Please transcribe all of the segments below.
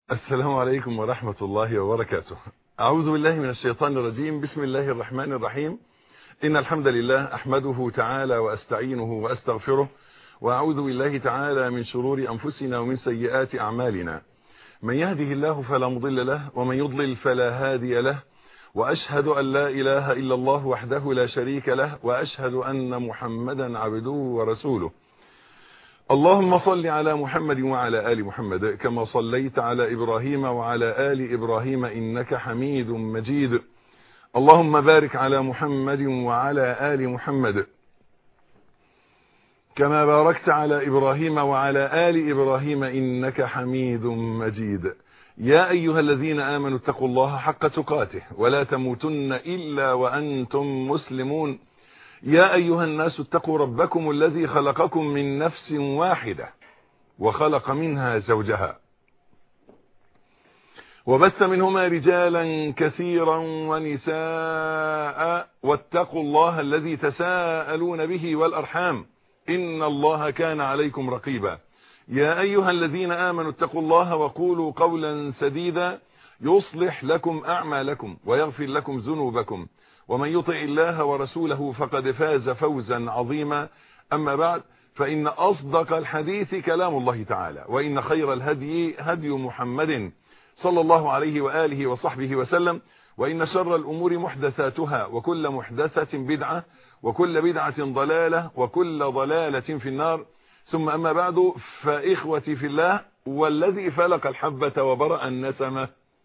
السلام عليكم ورحمة الله وبركاته أعوذ بالله من الشيطان الرجيم بسم الله الرحمن الرحيم إن الحمد لله أحمده تعالى وأستعينه وأستغفره وأعوذ بالله تعالى من شرور أنفسنا ومن سيئات أعمالنا من يهده الله فلا مضل له ومن يضلل فلا هادي له وأشهد أن لا إله إلا الله وحده لا شريك له وأشهد أن محمدا عبده ورسوله اللهم صل على محمد وعلى آل محمد كما صليت على إبراهيم وعلى آل إبراهيم إنك حميد مجيد اللهم بارك على محمد وعلى آل محمد كما باركت على إبراهيم وعلى آل إبراهيم إنك حميد مجيد يا أيها الذين آمنوا اتقوا الله حق تقاته ولا تموتن إلا وأنتم مسلمون يا أيها الناس اتقوا ربكم الذي خلقكم من نفس واحدة وخلق منها زوجها وبث منهما رجالا كثيرا ونساء واتقوا الله الذي تساءلون به والأرحام إن الله كان عليكم رقيبا يا أيها الذين آمنوا اتقوا الله وقولوا قولا سديدا يصلح لكم أعمالكم ويغفر لكم ذنوبكم ومن يطع الله ورسوله فقد فاز فوزا عظيما أما بعد فإن أصدق الحديث كلام الله تعالى وإن خير الهدي هدي محمد صلى الله عليه وآله وصحبه وسلم وإن شر الأمور محدثاتها وكل محدثة بدعة وكل بدعة ضلالة وكل ضلالة في النار ثم أما بعد فإخوتي في الله والذي فلق الحبة وبرأ النسمة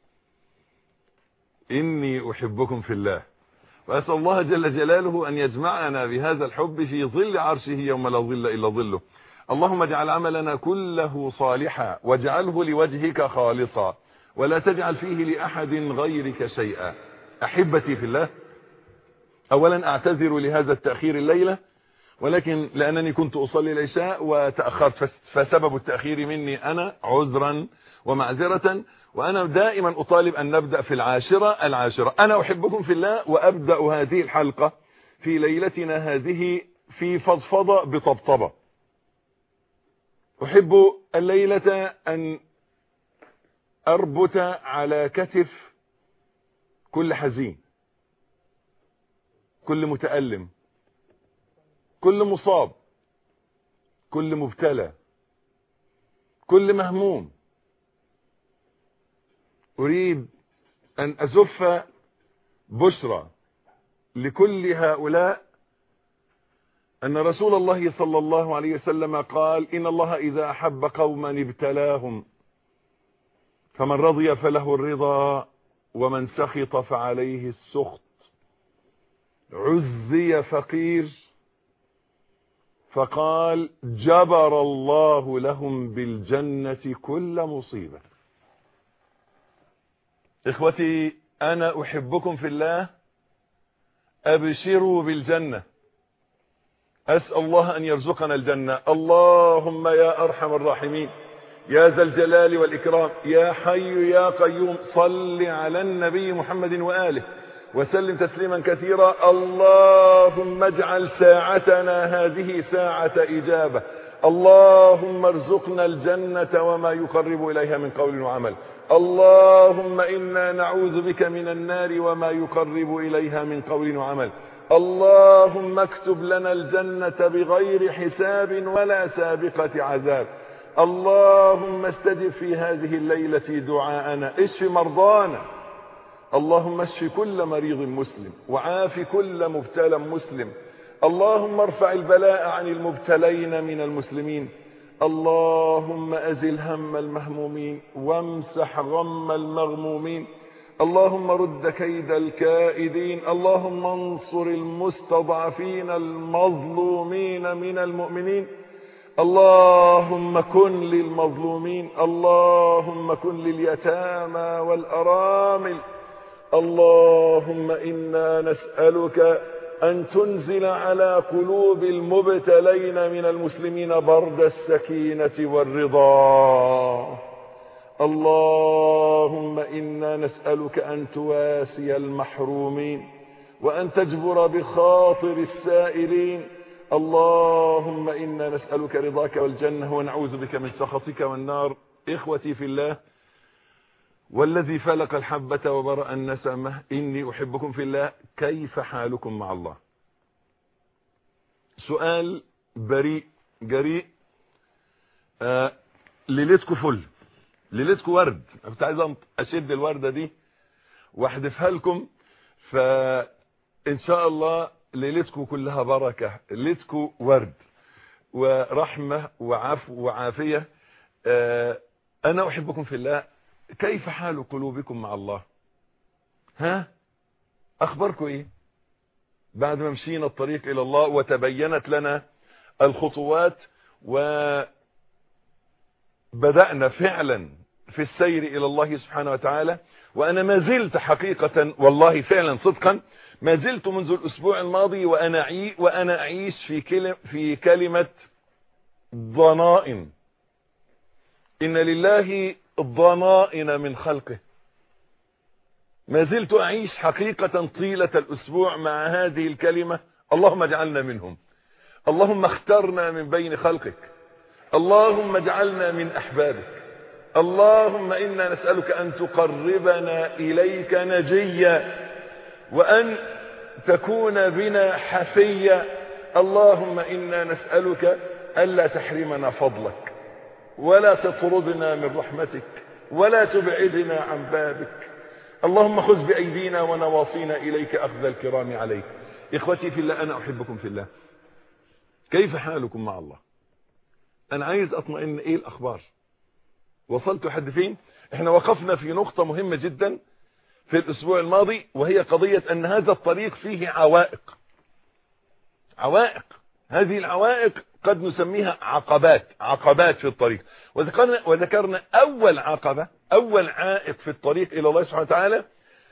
إني أحبكم في الله وأسأل الله جل جلاله أن يجمعنا بهذا الحب في ظل عرشه يوم لا ظل إلا ظله اللهم اجعل عملنا كله صالحا واجعله لوجهك خالصا ولا تجعل فيه لأحد غيرك شيئا أحبتي في الله أولا أعتذر لهذا التأخير الليلة ولكن لأنني كنت أصلي العشاء وتأخرت فسبب التأخير مني أنا عذرا ومعذرة وأنا دائما أطالب أن نبدأ في العاشرة العاشرة أنا أحبكم في الله وأبدأ هذه الحلقة في ليلتنا هذه في فضفضة بطبطبة أحب الليلة أن أربط على كتف كل حزين كل متألم كل مصاب كل مبتلى كل مهموم أريد أن أزف بشرى لكل هؤلاء أن رسول الله صلى الله عليه وسلم قال إن الله إذا أحب قوما ابتلاهم فمن رضي فله الرضا ومن سخط فعليه السخط عزي فقير فقال جبر الله لهم بالجنة كل مصيبة إخوتي أنا أحبكم في الله أبشروا بالجنة أسأل الله أن يرزقنا الجنة اللهم يا أرحم الراحمين يا ذا الجلال والإكرام يا حي يا قيوم صل على النبي محمد وآله وسلم تسليما كثيرا اللهم اجعل ساعتنا هذه ساعة إجابة اللهم ارزقنا الجنة وما يقرب إليها من قول وعمل اللهم إنا نعوذ بك من النار وما يقرب إليها من قول وعمل اللهم اكتب لنا الجنة بغير حساب ولا سابقة عذاب اللهم استجب في هذه الليلة دعاءنا اشف مرضانا اللهم اشف كل مريض مسلم وعاف كل مبتلى مسلم اللهم ارفع البلاء عن المبتلين من المسلمين اللهم أزل هم المهمومين وامسح غم المغمومين اللهم رد كيد الكائدين اللهم انصر المستضعفين المظلومين من المؤمنين اللهم كن للمظلومين اللهم كن لليتامى والأرامل اللهم إنا نسألك أن تنزل على قلوب المبتلين من المسلمين برد السكينة والرضا اللهم إنا نسألك أن تواسي المحرومين وأن تجبر بخاطر السائلين اللهم إنا نسألك رضاك والجنة ونعوذ بك من سخطك والنار إخوتي في الله والذي فلق الحبة وبرأ النسمة إني أحبكم في الله كيف حالكم مع الله سؤال بريء جريء آه ليلتكم فل ليلتكم ورد أنا كنت عايز اشد الوردة دي واحدفها لكم فان شاء الله ليلتكم كلها بركة ليلتكم ورد ورحمة وعفو وعافية آه انا احبكم في الله كيف حال قلوبكم مع الله ها اخباركم ايه بعد ما مشينا الطريق الى الله وتبينت لنا الخطوات وبدأنا فعلا في السير الى الله سبحانه وتعالى وانا ما زلت حقيقة والله فعلا صدقا ما زلت منذ الاسبوع الماضي وانا عي وانا اعيش في كلمة في كلمة ضنائن ان لله ضنائن من خلقه ما زلت اعيش حقيقة طيلة الاسبوع مع هذه الكلمة اللهم اجعلنا منهم اللهم اخترنا من بين خلقك اللهم اجعلنا من احبابك اللهم انا نسألك ان تقربنا اليك نجيا وان تكون بنا حفيا اللهم انا نسألك الا تحرمنا فضلك ولا تطردنا من رحمتك ولا تبعدنا عن بابك اللهم خذ بأيدينا ونواصينا إليك أخذ الكرام عليك إخوتي في الله أنا أحبكم في الله كيف حالكم مع الله أنا عايز أطمئن إيه الأخبار وصلت حد فين احنا وقفنا في نقطة مهمة جدا في الأسبوع الماضي وهي قضية أن هذا الطريق فيه عوائق عوائق هذه العوائق قد نسميها عقبات عقبات في الطريق وذكرنا, وذكرنا أول عقبة أول عائق في الطريق إلى الله سبحانه وتعالى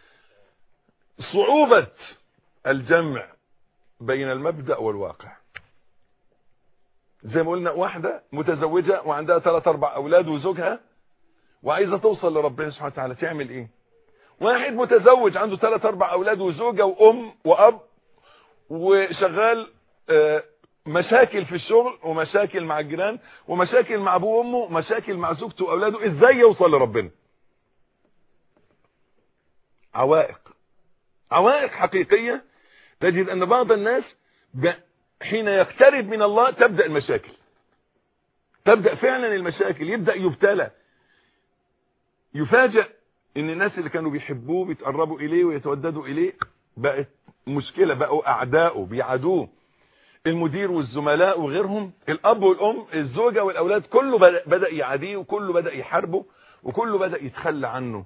صعوبة الجمع بين المبدأ والواقع زي ما قلنا واحدة متزوجة وعندها ثلاث أربع أولاد وزوجها وعايزة توصل لربنا سبحانه وتعالى تعمل إيه واحد متزوج عنده ثلاث أربع أولاد وزوجة وأم وأب وشغال آه مشاكل في الشغل ومشاكل مع الجيران ومشاكل مع ابوه وامه ومشاكل مع زوجته واولاده ازاي يوصل لربنا عوائق عوائق حقيقية تجد ان بعض الناس حين يقترب من الله تبدأ المشاكل تبدأ فعلا المشاكل يبدأ يبتلى يفاجأ ان الناس اللي كانوا بيحبوه بيتقربوا اليه ويتوددوا اليه بقت مشكلة بقوا اعداؤه بيعادوه المدير والزملاء وغيرهم الاب والام الزوجة والاولاد كله بدأ يعاديه وكله بدأ يحاربه وكله بدأ يتخلى عنه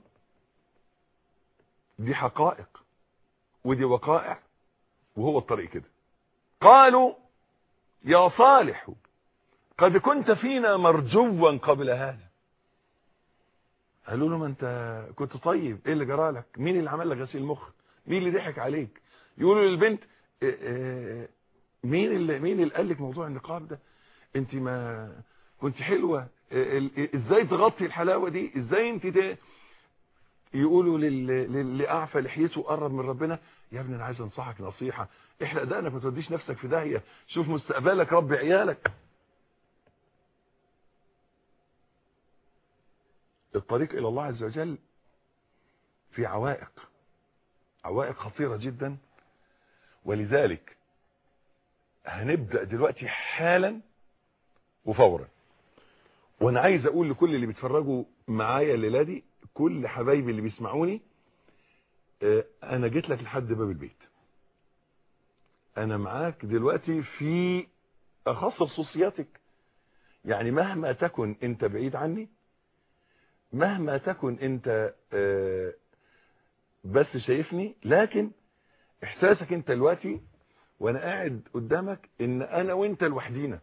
دي حقائق ودي وقائع وهو الطريق كده قالوا يا صالح قد كنت فينا مرجوا قبل هذا قالوا له ما انت كنت طيب ايه اللي جرى لك مين اللي عمل لك غسيل مخ مين اللي ضحك عليك يقولوا للبنت اه اه مين اللي مين اللي قال لك موضوع النقاب ده انت ما كنت حلوه ازاي تغطي الحلاوه دي ازاي انت ده يقولوا للي اعفى لحيته قرب من ربنا يا ابني انا عايز انصحك نصيحه احلق دقنك ما توديش نفسك في داهيه شوف مستقبلك ربي عيالك الطريق الى الله عز وجل في عوائق عوائق خطيره جدا ولذلك هنبدأ دلوقتي حالا وفورا وانا عايز اقول لكل اللي بيتفرجوا معايا الليله دي كل حبايبي اللي بيسمعوني اه انا جيت لك لحد باب البيت انا معاك دلوقتي في اخص خصوصياتك يعني مهما تكن انت بعيد عني مهما تكن انت اه بس شايفني لكن احساسك انت دلوقتي وانا قاعد قدامك ان انا وانت لوحدينا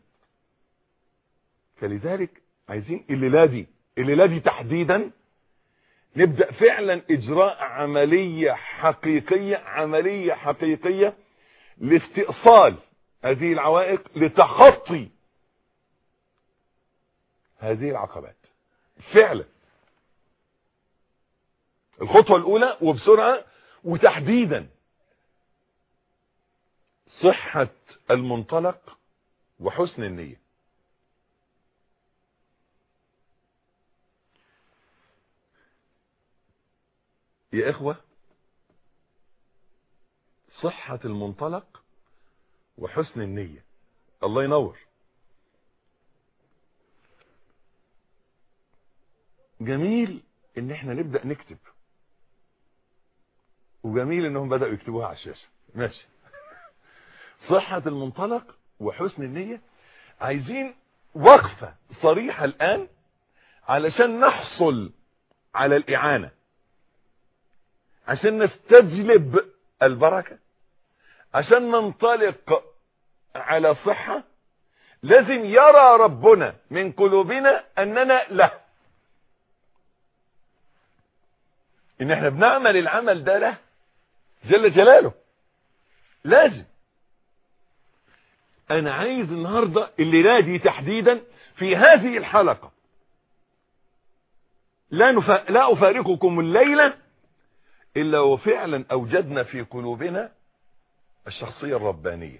فلذلك عايزين الليله دي الليله دي تحديدا نبدا فعلا اجراء عمليه حقيقيه عمليه حقيقيه لاستئصال هذه العوائق لتخطي هذه العقبات فعلا الخطوه الاولى وبسرعه وتحديدا صحة المنطلق وحسن النية يا إخوة صحة المنطلق وحسن النية الله ينور جميل ان احنا نبدأ نكتب وجميل انهم بدأوا يكتبوها على الشاشة ماشي صحة المنطلق وحسن النية عايزين وقفة صريحة الآن علشان نحصل على الإعانة عشان نستجلب البركة عشان ننطلق على صحة لازم يرى ربنا من قلوبنا أننا له إن احنا بنعمل العمل ده له جل جلاله لازم أنا عايز النهاردة الليلة دي تحديدا في هذه الحلقة لا, نفا... لا أفارقكم الليلة إلا وفعلا أوجدنا في قلوبنا الشخصية الربانية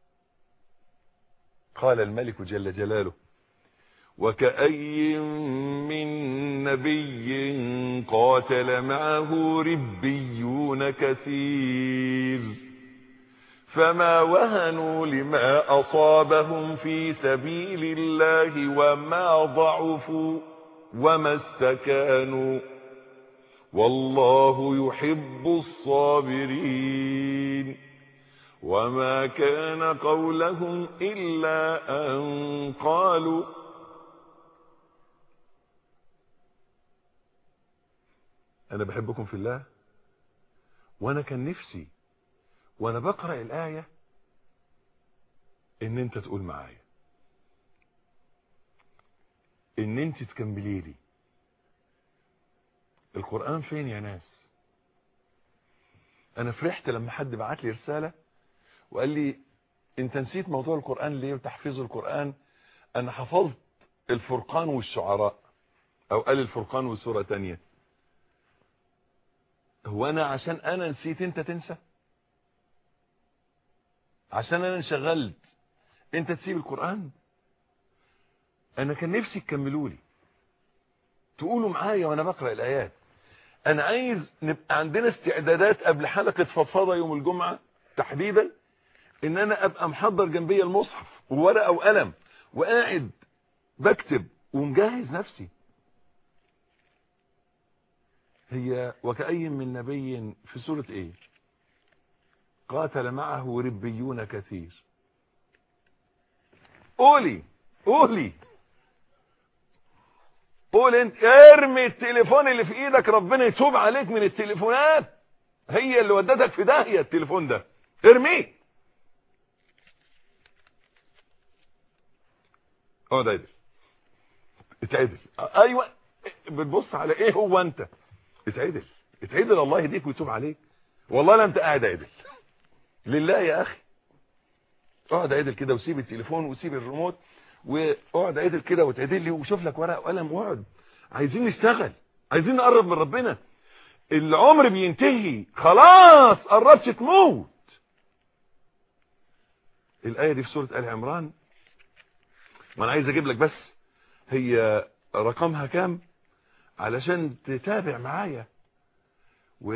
قال الملك جل جلاله وكأي من نبي قاتل معه ربيون كثير فما وهنوا لما أصابهم في سبيل الله وما ضعفوا وما استكانوا والله يحب الصابرين وما كان قولهم إلا أن قالوا أنا بحبكم في الله وأنا كان نفسي وأنا بقرأ الآية إن أنت تقول معايا إن أنت تكملي لي القرآن فين يا ناس أنا فرحت لما حد بعت لي رسالة وقال لي أنت نسيت موضوع القرآن ليه وتحفيظ القرآن أنا حفظت الفرقان والشعراء أو قال الفرقان وسورة تانية هو أنا عشان أنا نسيت أنت تنسى عشان أنا انشغلت أنت تسيب القرآن أنا كان نفسي تكملوا لي تقولوا معايا وأنا بقرأ الآيات أنا عايز نبقى عندنا استعدادات قبل حلقة فضفضة يوم الجمعة تحديدا إن أنا أبقى محضر جنبي المصحف وورقة وقلم وقاعد بكتب ومجهز نفسي هي وكأي من نبي في سورة ايه قاتل معه ربيون كثير قولي قولي قول انت ارمي التليفون اللي في ايدك ربنا يتوب عليك من التليفونات هي اللي ودتك في داهية التليفون ده ارميه اقعد عدل اتعدل ايوه بتبص على ايه هو انت اتعدل اتعدل الله يهديك ويتوب عليك والله لا انت قاعد عدل لله يا اخي اقعد عدل كده وسيب التليفون وسيب الريموت واقعد عدل كده وتعدل لي وشوف لك ورقه وقلم واقعد عايزين نشتغل عايزين نقرب من ربنا العمر بينتهي خلاص قربتش تموت الايه دي في سوره ال عمران وانا عايز اجيب لك بس هي رقمها كام علشان تتابع معايا و...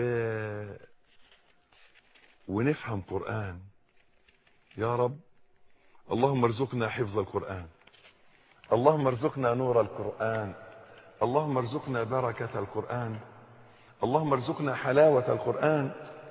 ونفهم قرآن يا رب اللهم ارزقنا حفظ القرآن اللهم ارزقنا نور القرآن اللهم ارزقنا بركة القرآن اللهم ارزقنا حلاوة القرآن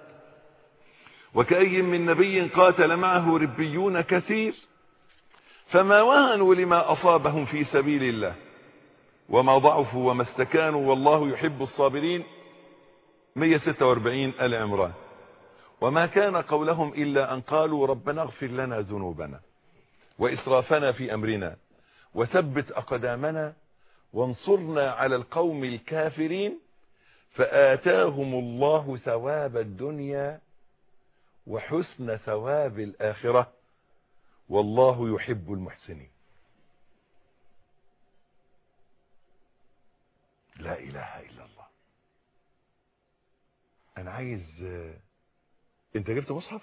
وكأي من نبي قاتل معه ربيون كثير فما وهنوا لما أصابهم في سبيل الله وما ضعفوا وما استكانوا والله يحب الصابرين 146 آل عمران وما كان قولهم إلا أن قالوا ربنا اغفر لنا ذنوبنا وإسرافنا في أمرنا وثبت أقدامنا وانصرنا على القوم الكافرين فآتاهم الله ثواب الدنيا وحسن ثواب الآخرة والله يحب المحسنين لا اله الا الله انا عايز انت جبت مصحف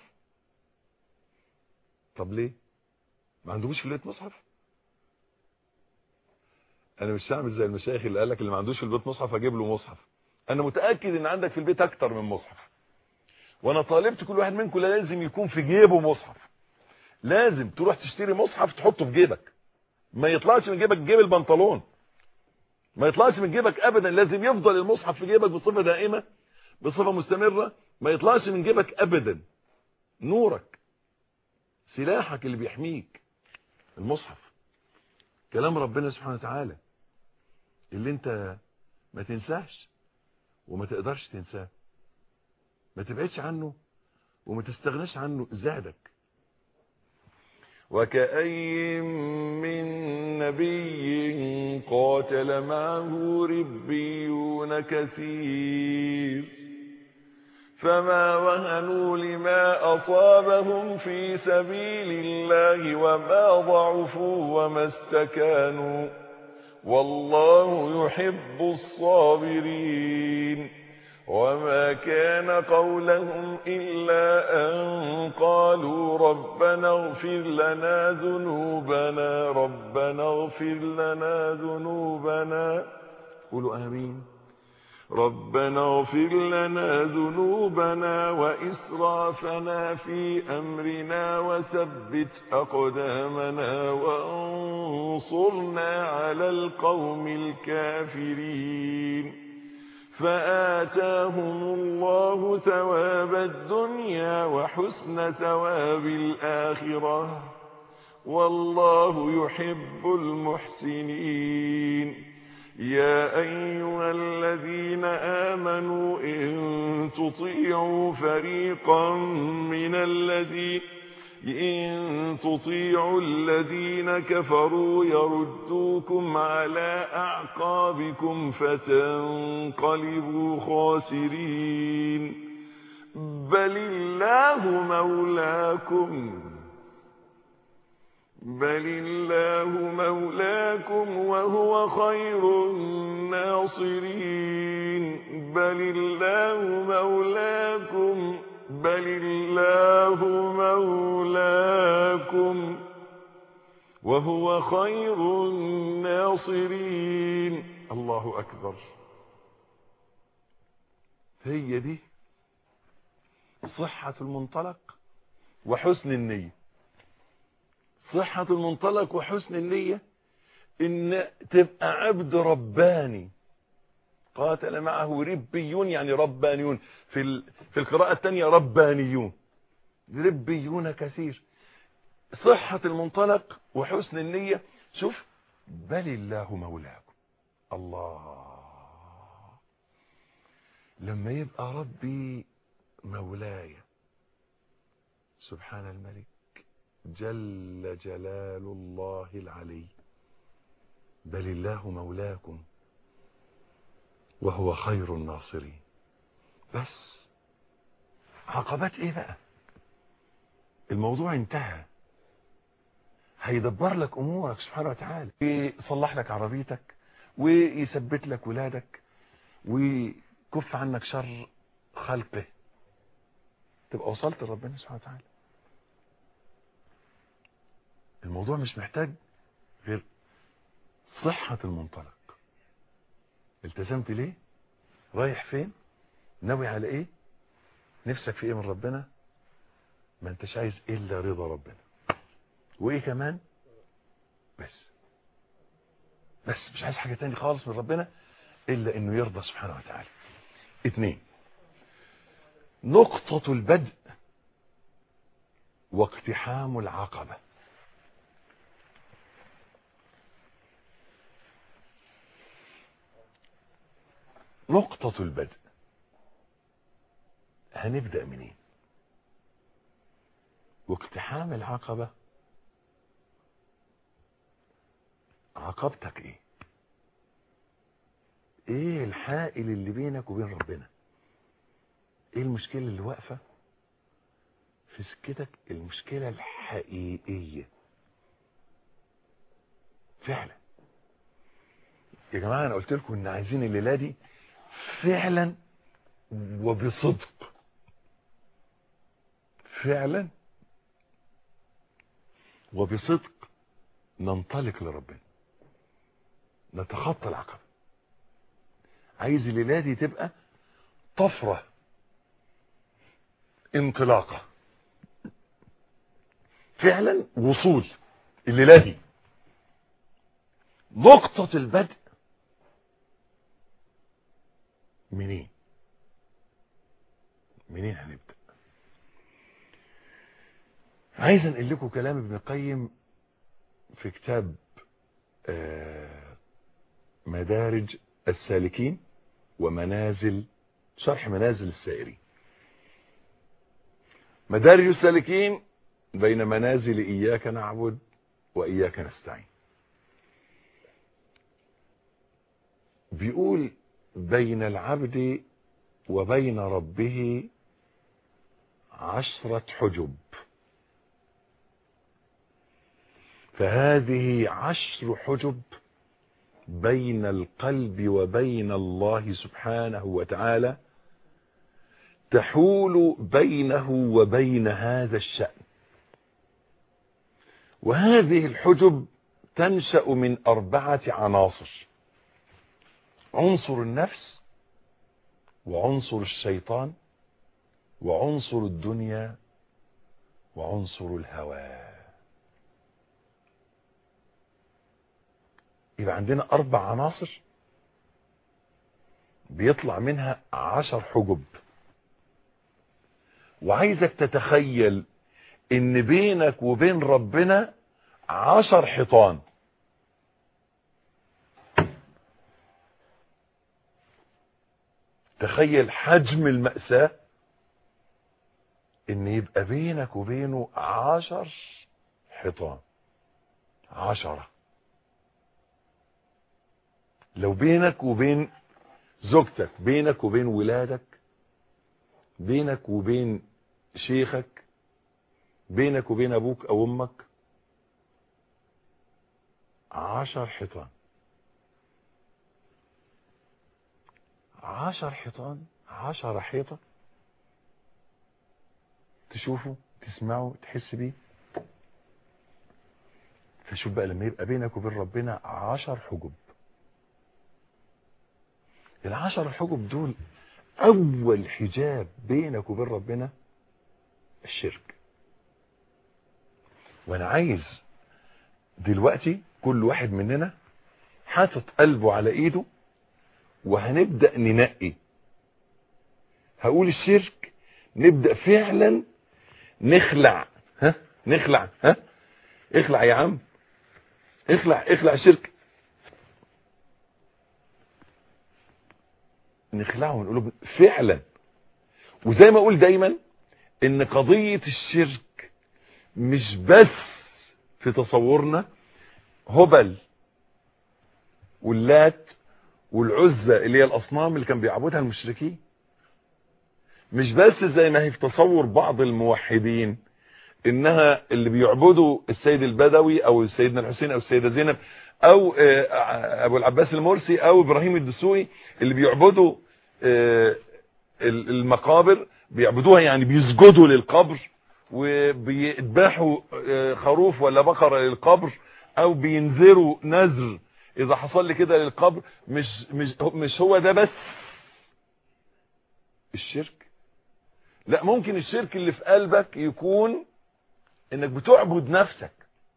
طب ليه ما عندهمش في البيت مصحف انا مش هعمل زي المشايخ اللي قال لك اللي ما عندوش في البيت مصحف اجيب له مصحف انا متأكد ان عندك في البيت اكتر من مصحف وانا طالبت كل واحد منكم لازم يكون في جيبه مصحف لازم تروح تشتري مصحف تحطه في جيبك ما يطلعش من جيبك جيب البنطلون ما يطلعش من جيبك ابدا لازم يفضل المصحف في جيبك بصفة دائمة بصفة مستمرة ما يطلعش من جيبك ابدا نورك سلاحك اللي بيحميك المصحف كلام ربنا سبحانه وتعالى اللي انت ما تنساش وما تقدرش تنساه ما تبعدش عنه وما تستغناش عنه زادك وكأي من نبي قاتل معه ربيون كثير فما وهنوا لما أصابهم في سبيل الله وما ضعفوا وما استكانوا والله يحب الصابرين وما كان قولهم إلا أن قالوا ربنا اغفر لنا ذنوبنا ربنا اغفر لنا ذنوبنا قولوا آمين ربنا اغفر لنا ذنوبنا وإسرافنا في أمرنا وثبت أقدامنا وانصرنا على القوم الكافرين فآتاهم الله ثواب الدنيا وحسن ثواب الآخرة والله يحب المحسنين يا أيها الذين آمنوا إن تطيعوا فريقا من الذين إن تطيعوا الذين كفروا يردوكم على أعقابكم فتنقلبوا خاسرين بل الله مولاكم بل الله مولاكم وهو خير الناصرين بل الله مولاكم بل الله مولاكم وهو خير الناصرين الله أكبر هي دي صحة المنطلق وحسن النية صحة المنطلق وحسن النية ان تبقى عبد رباني قاتل معه ربيون يعني ربانيون في في القراءة الثانية ربانيون ربيون كثير صحة المنطلق وحسن النية شوف بل الله مولاكم الله لما يبقى ربي مولاي سبحان الملك جل جلال الله العلي بل الله مولاكم وهو خير الناصرين بس عقبات ايه بقى الموضوع انتهى هيدبر لك امورك سبحانه وتعالى يصلح لك عربيتك ويثبت لك ولادك ويكف عنك شر خلقه تبقى وصلت لربنا سبحانه وتعالى الموضوع مش محتاج غير صحة المنطلق التزمت ليه رايح فين ناوي على ايه نفسك في ايه من ربنا ما انتش عايز الا رضا ربنا وايه كمان بس بس مش عايز حاجة تاني خالص من ربنا الا انه يرضى سبحانه وتعالى اتنين نقطة البدء واقتحام العقبة نقطة البدء هنبدأ منين واقتحام العقبة عقبتك ايه ايه الحائل اللي بينك وبين ربنا ايه المشكلة اللي واقفة في سكتك المشكلة الحقيقية فعلا يا جماعة انا قلت لكم ان عايزين الليلة دي فعلا وبصدق فعلا وبصدق ننطلق لربنا نتخطى العقبة عايز الليلة دي تبقى طفرة انطلاقة فعلا وصول الليلة دي نقطة البدء منين منين هنبدأ عايز انقل لكم كلام ابن القيم في كتاب آه مدارج السالكين ومنازل شرح منازل السائرين مدارج السالكين بين منازل إياك نعبد وإياك نستعين بيقول بين العبد وبين ربه عشرة حجب فهذه عشر حجب بين القلب وبين الله سبحانه وتعالى تحول بينه وبين هذا الشأن وهذه الحجب تنشأ من أربعة عناصر عنصر النفس وعنصر الشيطان وعنصر الدنيا وعنصر الهوى يبقى عندنا أربع عناصر بيطلع منها عشر حجب وعايزك تتخيل ان بينك وبين ربنا عشر حيطان تخيل حجم المأساة ان يبقى بينك وبينه عشر حيطان عشرة لو بينك وبين زوجتك بينك وبين ولادك بينك وبين شيخك بينك وبين ابوك او امك عشر حيطان عشر حيطان عشر حيطة تشوفه تسمعه تحس بيه فشوف بقى لما يبقى بينك وبين ربنا عشر حجب العشر حجب دول اول حجاب بينك وبين ربنا الشرك وانا عايز دلوقتي كل واحد مننا حاطط قلبه على ايده وهنبدأ ننقي هقول الشرك نبدأ فعلا نخلع ها نخلع ها اخلع يا عم اخلع اخلع الشرك نخلعه ونقول له فعلا وزي ما اقول دايما ان قضية الشرك مش بس في تصورنا هبل واللات والعزة اللي هي الاصنام اللي كان بيعبدها المشركين مش بس زي ما هي في تصور بعض الموحدين انها اللي بيعبدوا السيد البدوي او سيدنا الحسين او السيدة زينب او ابو العباس المرسي او ابراهيم الدسوقي اللي بيعبدوا المقابر بيعبدوها يعني بيسجدوا للقبر وبيذبحوا خروف ولا بقرة للقبر او بينذروا نذر اذا حصل لي كده للقبر مش مش مش هو ده بس الشرك لا ممكن الشرك اللي في قلبك يكون انك بتعبد نفسك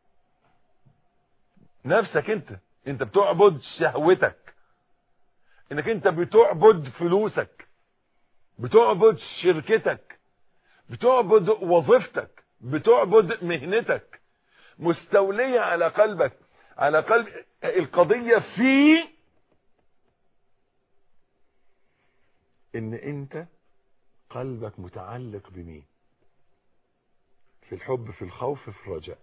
نفسك انت انت بتعبد شهوتك انك انت بتعبد فلوسك بتعبد شركتك بتعبد وظيفتك بتعبد مهنتك مستولية على قلبك على قلب القضية في ان انت قلبك متعلق بمين في الحب في الخوف في الرجاء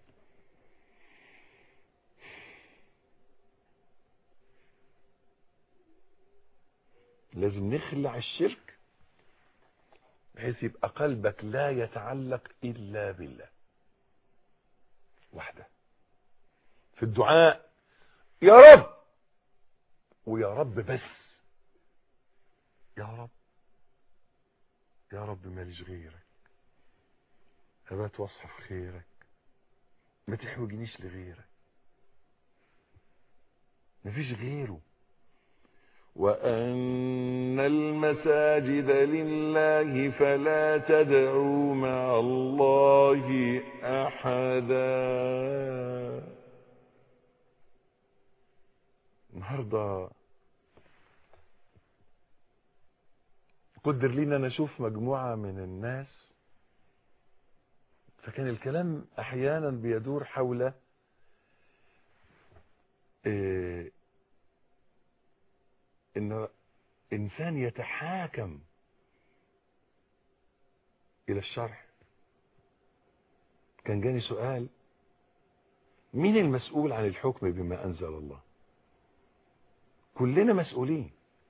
لازم نخلع الشرك بحيث يبقى قلبك لا يتعلق إلا بالله وحده في الدعاء يا رب ويا رب بس يا رب يا رب ماليش غيرك أبات واصحى في خيرك ما تحوجنيش لغيرك مفيش غيره وأن المساجد لله فلا تدعوا مع الله أحدا النهارده قدر لينا نشوف مجموعة من الناس فكان الكلام احيانا بيدور حول إيه ان انسان يتحاكم الى الشرع كان جاني سؤال مين المسؤول عن الحكم بما انزل الله كلنا مسؤولين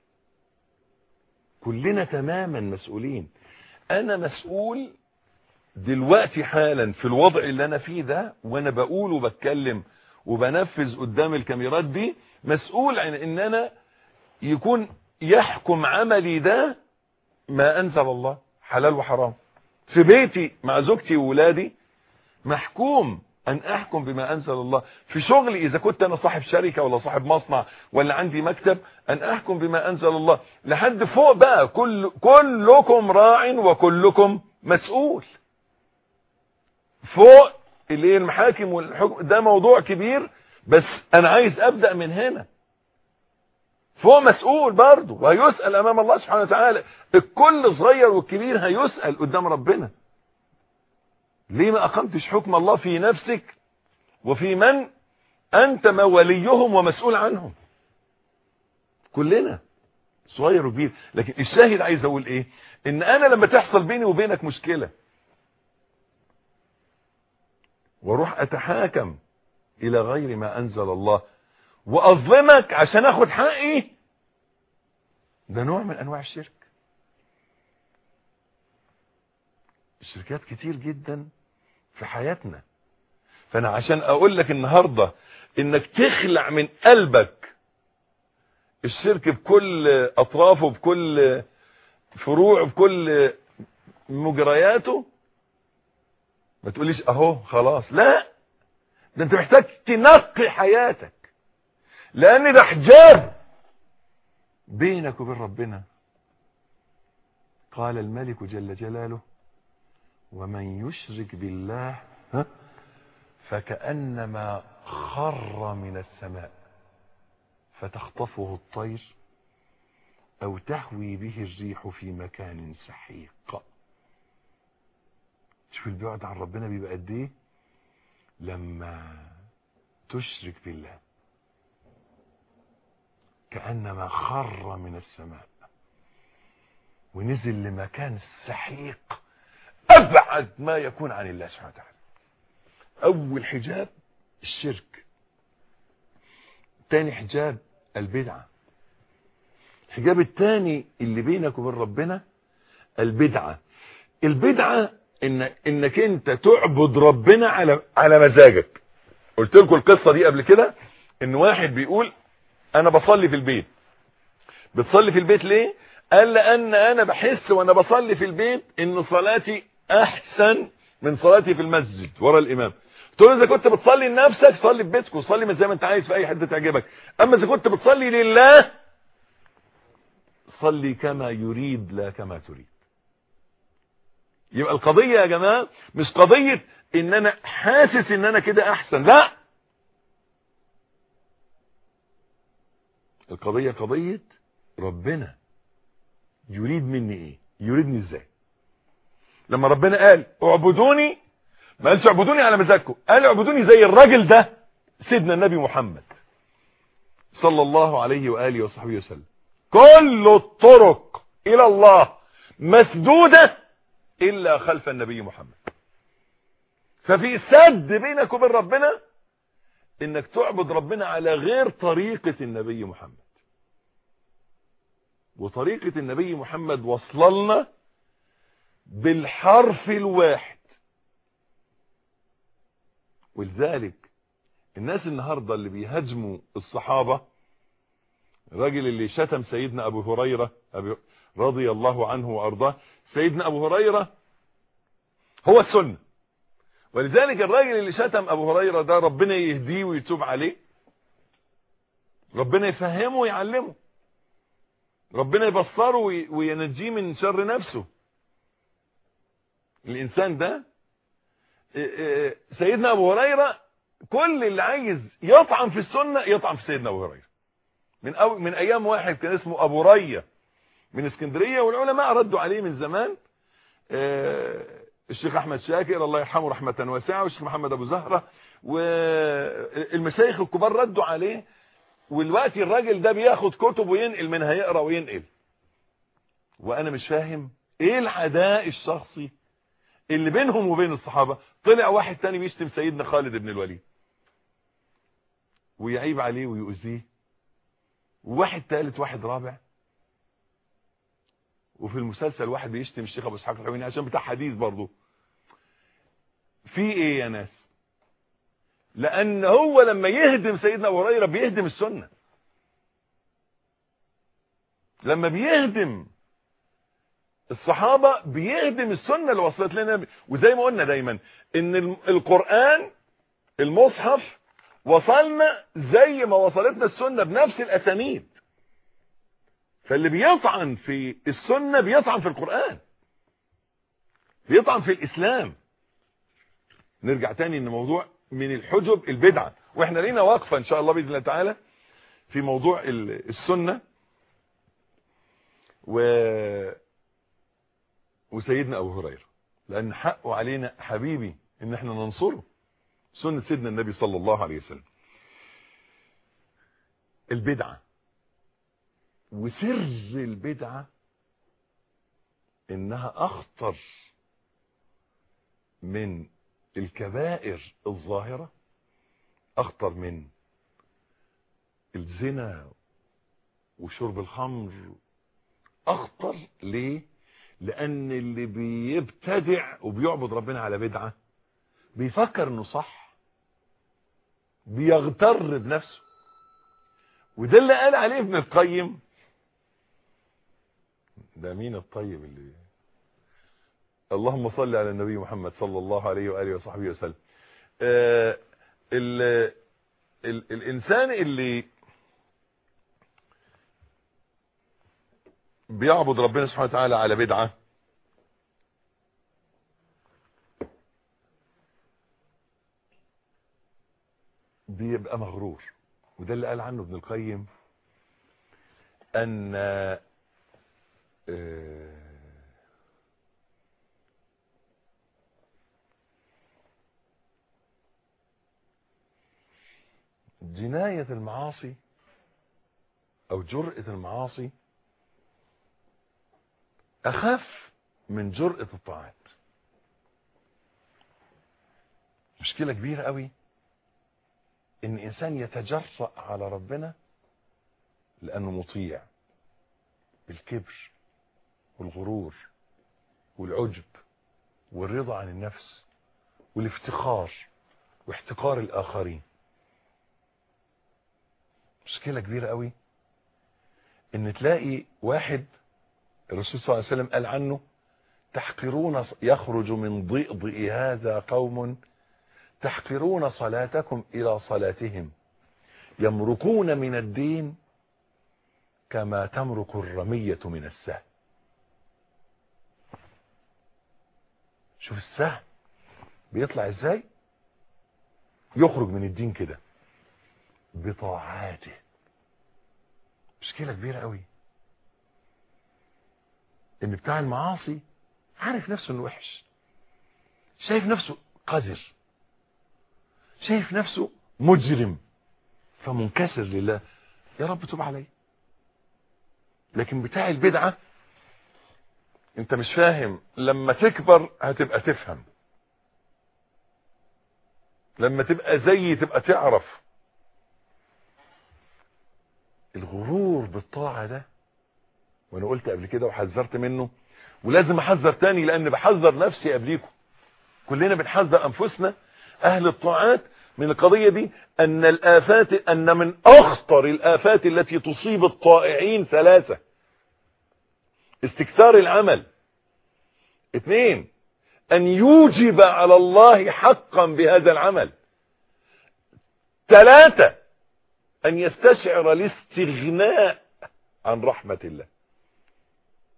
كلنا تماما مسؤولين انا مسؤول دلوقتي حالا في الوضع اللي انا فيه ده وانا بقول وبتكلم وبنفذ قدام الكاميرات دي مسؤول عن ان انا يكون يحكم عملي ده ما انزل الله حلال وحرام في بيتي مع زوجتي وولادي محكوم ان احكم بما انزل الله في شغلي اذا كنت انا صاحب شركة ولا صاحب مصنع ولا عندي مكتب ان احكم بما انزل الله لحد فوق بقى كل كلكم راع وكلكم مسؤول فوق اللي هي المحاكم والحكم ده موضوع كبير بس انا عايز ابدا من هنا فوق مسؤول برضه وهيسال امام الله سبحانه وتعالى الكل صغير والكبير هيسال قدام ربنا ليه ما اقمتش حكم الله في نفسك وفي من انت وليهم ومسؤول عنهم كلنا صغير وكبير لكن الشاهد عايز اقول ايه ان انا لما تحصل بيني وبينك مشكلة واروح اتحاكم الى غير ما انزل الله واظلمك عشان اخد حقي ده نوع من انواع الشرك الشركات كتير جدا في حياتنا فانا عشان اقول لك النهاردة انك تخلع من قلبك الشرك بكل اطرافه بكل فروعه بكل مجرياته ما تقوليش اهو خلاص لا ده انت محتاج تنقي حياتك لان ده حجاب بينك وبين ربنا قال الملك جل جلاله ومن يشرك بالله ها فكأنما خر من السماء فتخطفه الطير او تهوي به الريح في مكان سحيق شوف البعد عن ربنا بيبقى قد ايه لما تشرك بالله كأنما خر من السماء ونزل لمكان سحيق ابعد ما يكون عن الله سبحانه وتعالى اول حجاب الشرك تاني حجاب البدعة الحجاب التاني اللي بينك وبين ربنا البدعة البدعة إن انك انت تعبد ربنا على على مزاجك قلت لكم القصة دي قبل كده ان واحد بيقول انا بصلي في البيت بتصلي في البيت ليه قال لان انا بحس وانا بصلي في البيت ان صلاتي احسن من صلاتي في المسجد ورا الامام قلت له اذا كنت بتصلي لنفسك صلي في بيتك وصلي زي ما انت عايز في اي حته تعجبك اما اذا كنت بتصلي لله صلي كما يريد لا كما تريد يبقى القضية يا جماعة مش قضية ان انا حاسس ان انا كده احسن لا القضية قضية ربنا يريد مني ايه يريدني ازاي لما ربنا قال اعبدوني ما قالش اعبدوني على مزاجكم قال اعبدوني زي الراجل ده سيدنا النبي محمد صلى الله عليه وآله وصحبه وسلم كل الطرق الى الله مسدودة الا خلف النبي محمد ففي سد بينك وبين ربنا انك تعبد ربنا على غير طريقة النبي محمد وطريقة النبي محمد وصلنا بالحرف الواحد ولذلك الناس النهاردة اللي بيهاجموا الصحابة الراجل اللي شتم سيدنا ابو هريرة رضي الله عنه وارضاه سيدنا ابو هريرة هو السنة ولذلك الراجل اللي شتم ابو هريرة ده ربنا يهديه ويتوب عليه ربنا يفهمه ويعلمه ربنا يبصره وينجيه من شر نفسه الانسان ده سيدنا ابو هريره كل اللي عايز يطعن في السنه يطعن في سيدنا ابو هريره من أو من ايام واحد كان اسمه ابو ريه من اسكندريه والعلماء ردوا عليه من زمان الشيخ احمد شاكر الله يرحمه رحمه واسعه والشيخ محمد ابو زهره والمشايخ الكبار ردوا عليه والوقت الراجل ده بياخد كتب وينقل منها يقرا وينقل وانا مش فاهم ايه العداء الشخصي اللي بينهم وبين الصحابه طلع واحد تاني بيشتم سيدنا خالد بن الوليد ويعيب عليه ويؤذيه وواحد ثالث واحد رابع وفي المسلسل واحد بيشتم الشيخ ابو اسحاق الحويني عشان بتاع حديث برضه في ايه يا ناس لان هو لما يهدم سيدنا ابو هريره بيهدم السنه لما بيهدم الصحابه بيهدم السنه اللي وصلت لنا وزي ما قلنا دايما ان القران المصحف وصلنا زي ما وصلتنا السنه بنفس الاسانيد فاللي بيطعن في السنه بيطعن في القران بيطعن في الاسلام نرجع تاني ان موضوع من الحجب البدعه واحنا لينا وقفه ان شاء الله باذن الله تعالى في موضوع السنه و وسيدنا ابو هريره لان حقه علينا حبيبي ان احنا ننصره سنه سيدنا النبي صلى الله عليه وسلم البدعه وسر البدعه انها اخطر من الكبائر الظاهرة اخطر من الزنا وشرب الخمر اخطر ليه لان اللي بيبتدع وبيعبد ربنا على بدعة بيفكر انه صح بيغتر بنفسه وده اللي قال عليه ابن القيم ده مين الطيب اللي اللهم صل على النبي محمد صلى الله عليه وآله وصحبه وسلم آه ال ال الإنسان اللي بيعبد ربنا سبحانه وتعالى على بدعة بيبقى مغرور وده اللي قال عنه ابن القيم أن آه جناية المعاصي او جرأة المعاصي اخف من جرأة الطاعات مشكلة كبيرة قوي ان انسان يتجرأ على ربنا لانه مطيع بالكبر والغرور والعجب والرضا عن النفس والافتخار واحتقار الاخرين مشكلة كبيرة قوي ان تلاقي واحد الرسول صلى الله عليه وسلم قال عنه تحقرون يخرج من ضئضئ هذا قوم تحقرون صلاتكم الى صلاتهم يمرقون من الدين كما تمرق الرمية من السهم شوف السهم بيطلع ازاي يخرج من الدين كده بطاعاته مشكلة كبيرة قوي ان بتاع المعاصي عارف نفسه انه وحش شايف نفسه قذر شايف نفسه مجرم فمنكسر لله يا رب تب علي لكن بتاع البدعة انت مش فاهم لما تكبر هتبقى تفهم لما تبقى زي تبقى تعرف الغرور بالطاعة ده وانا قلت قبل كده وحذرت منه ولازم احذر تاني لان بحذر نفسي قبليكم كلنا بنحذر انفسنا اهل الطاعات من القضية دي ان الافات ان من اخطر الافات التي تصيب الطائعين ثلاثة استكثار العمل اثنين ان يوجب على الله حقا بهذا العمل ثلاثة ان يستشعر الاستغناء عن رحمة الله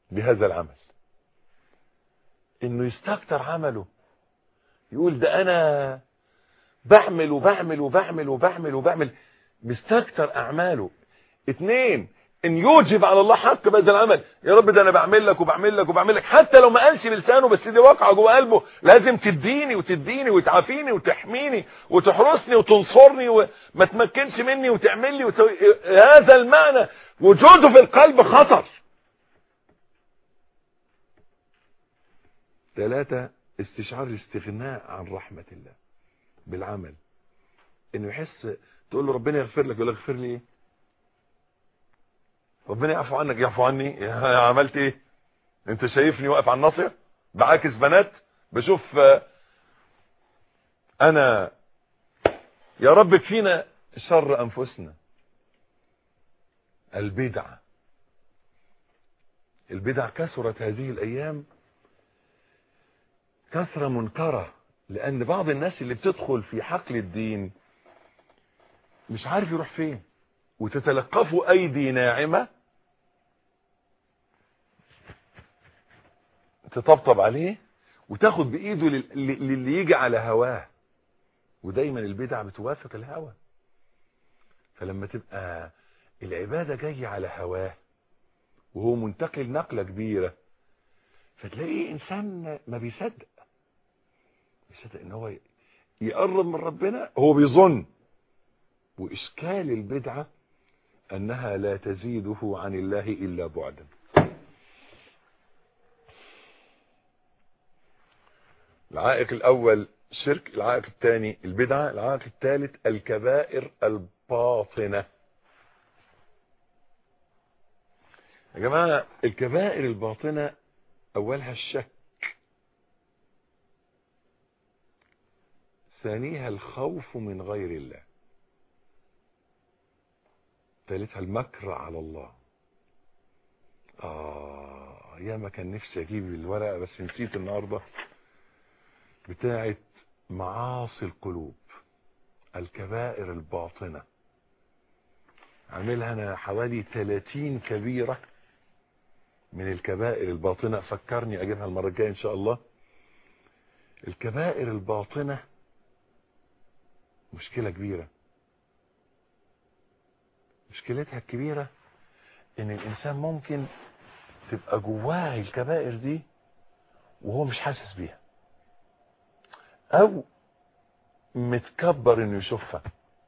بهذا العمل انه يستكتر عمله يقول ده انا بعمل وبعمل وبعمل وبعمل وبعمل مستكتر اعماله اتنين ان يوجب على الله حق بهذا العمل يا رب ده انا بعمل لك وبعمل لك وبعمل لك حتى لو ما قالش بلسانه بس دي واقعه جوه قلبه لازم تديني وتديني وتعافيني وتحميني وتحرسني وتنصرني وما تمكنش مني وتعمل لي وت... هذا المعنى وجوده في القلب خطر ثلاثة استشعار الاستغناء عن رحمة الله بالعمل انه يحس تقول له ربنا يغفر لك يقول لك اغفر لي ايه ربنا يعفو عنك يعفو عني عملت ايه انت شايفني واقف على الناصية بعاكس بنات بشوف انا يا رب كفينا شر انفسنا البدع البدع كثرت هذه الايام كثرة منكرة لان بعض الناس اللي بتدخل في حقل الدين مش عارف يروح فين وتتلقفه ايدي ناعمة تطبطب عليه وتاخد بايده للي يجي على هواه ودايما البدع بتوافق الهوى فلما تبقى العبادة جاية على هواه وهو منتقل نقلة كبيرة فتلاقيه انسان ما بيصدق بيصدق ان هو يقرب من ربنا هو بيظن واشكال البدعة انها لا تزيده عن الله الا بعدا العائق الاول شرك العائق الثاني البدعة العائق الثالث الكبائر الباطنة يا جماعة الكبائر الباطنة اولها الشك ثانيها الخوف من غير الله ثالثها المكر على الله آه يا ما كان نفسي اجيب الورقة بس نسيت النهاردة بتاعت معاصي القلوب الكبائر الباطنة عاملها انا حوالي 30 كبيرة من الكبائر الباطنة فكرني اجيبها المرة الجاية ان شاء الله الكبائر الباطنة مشكلة كبيرة مشكلتها الكبيرة ان الانسان ممكن تبقى جواه الكبائر دي وهو مش حاسس بيها او متكبر انه يشوفها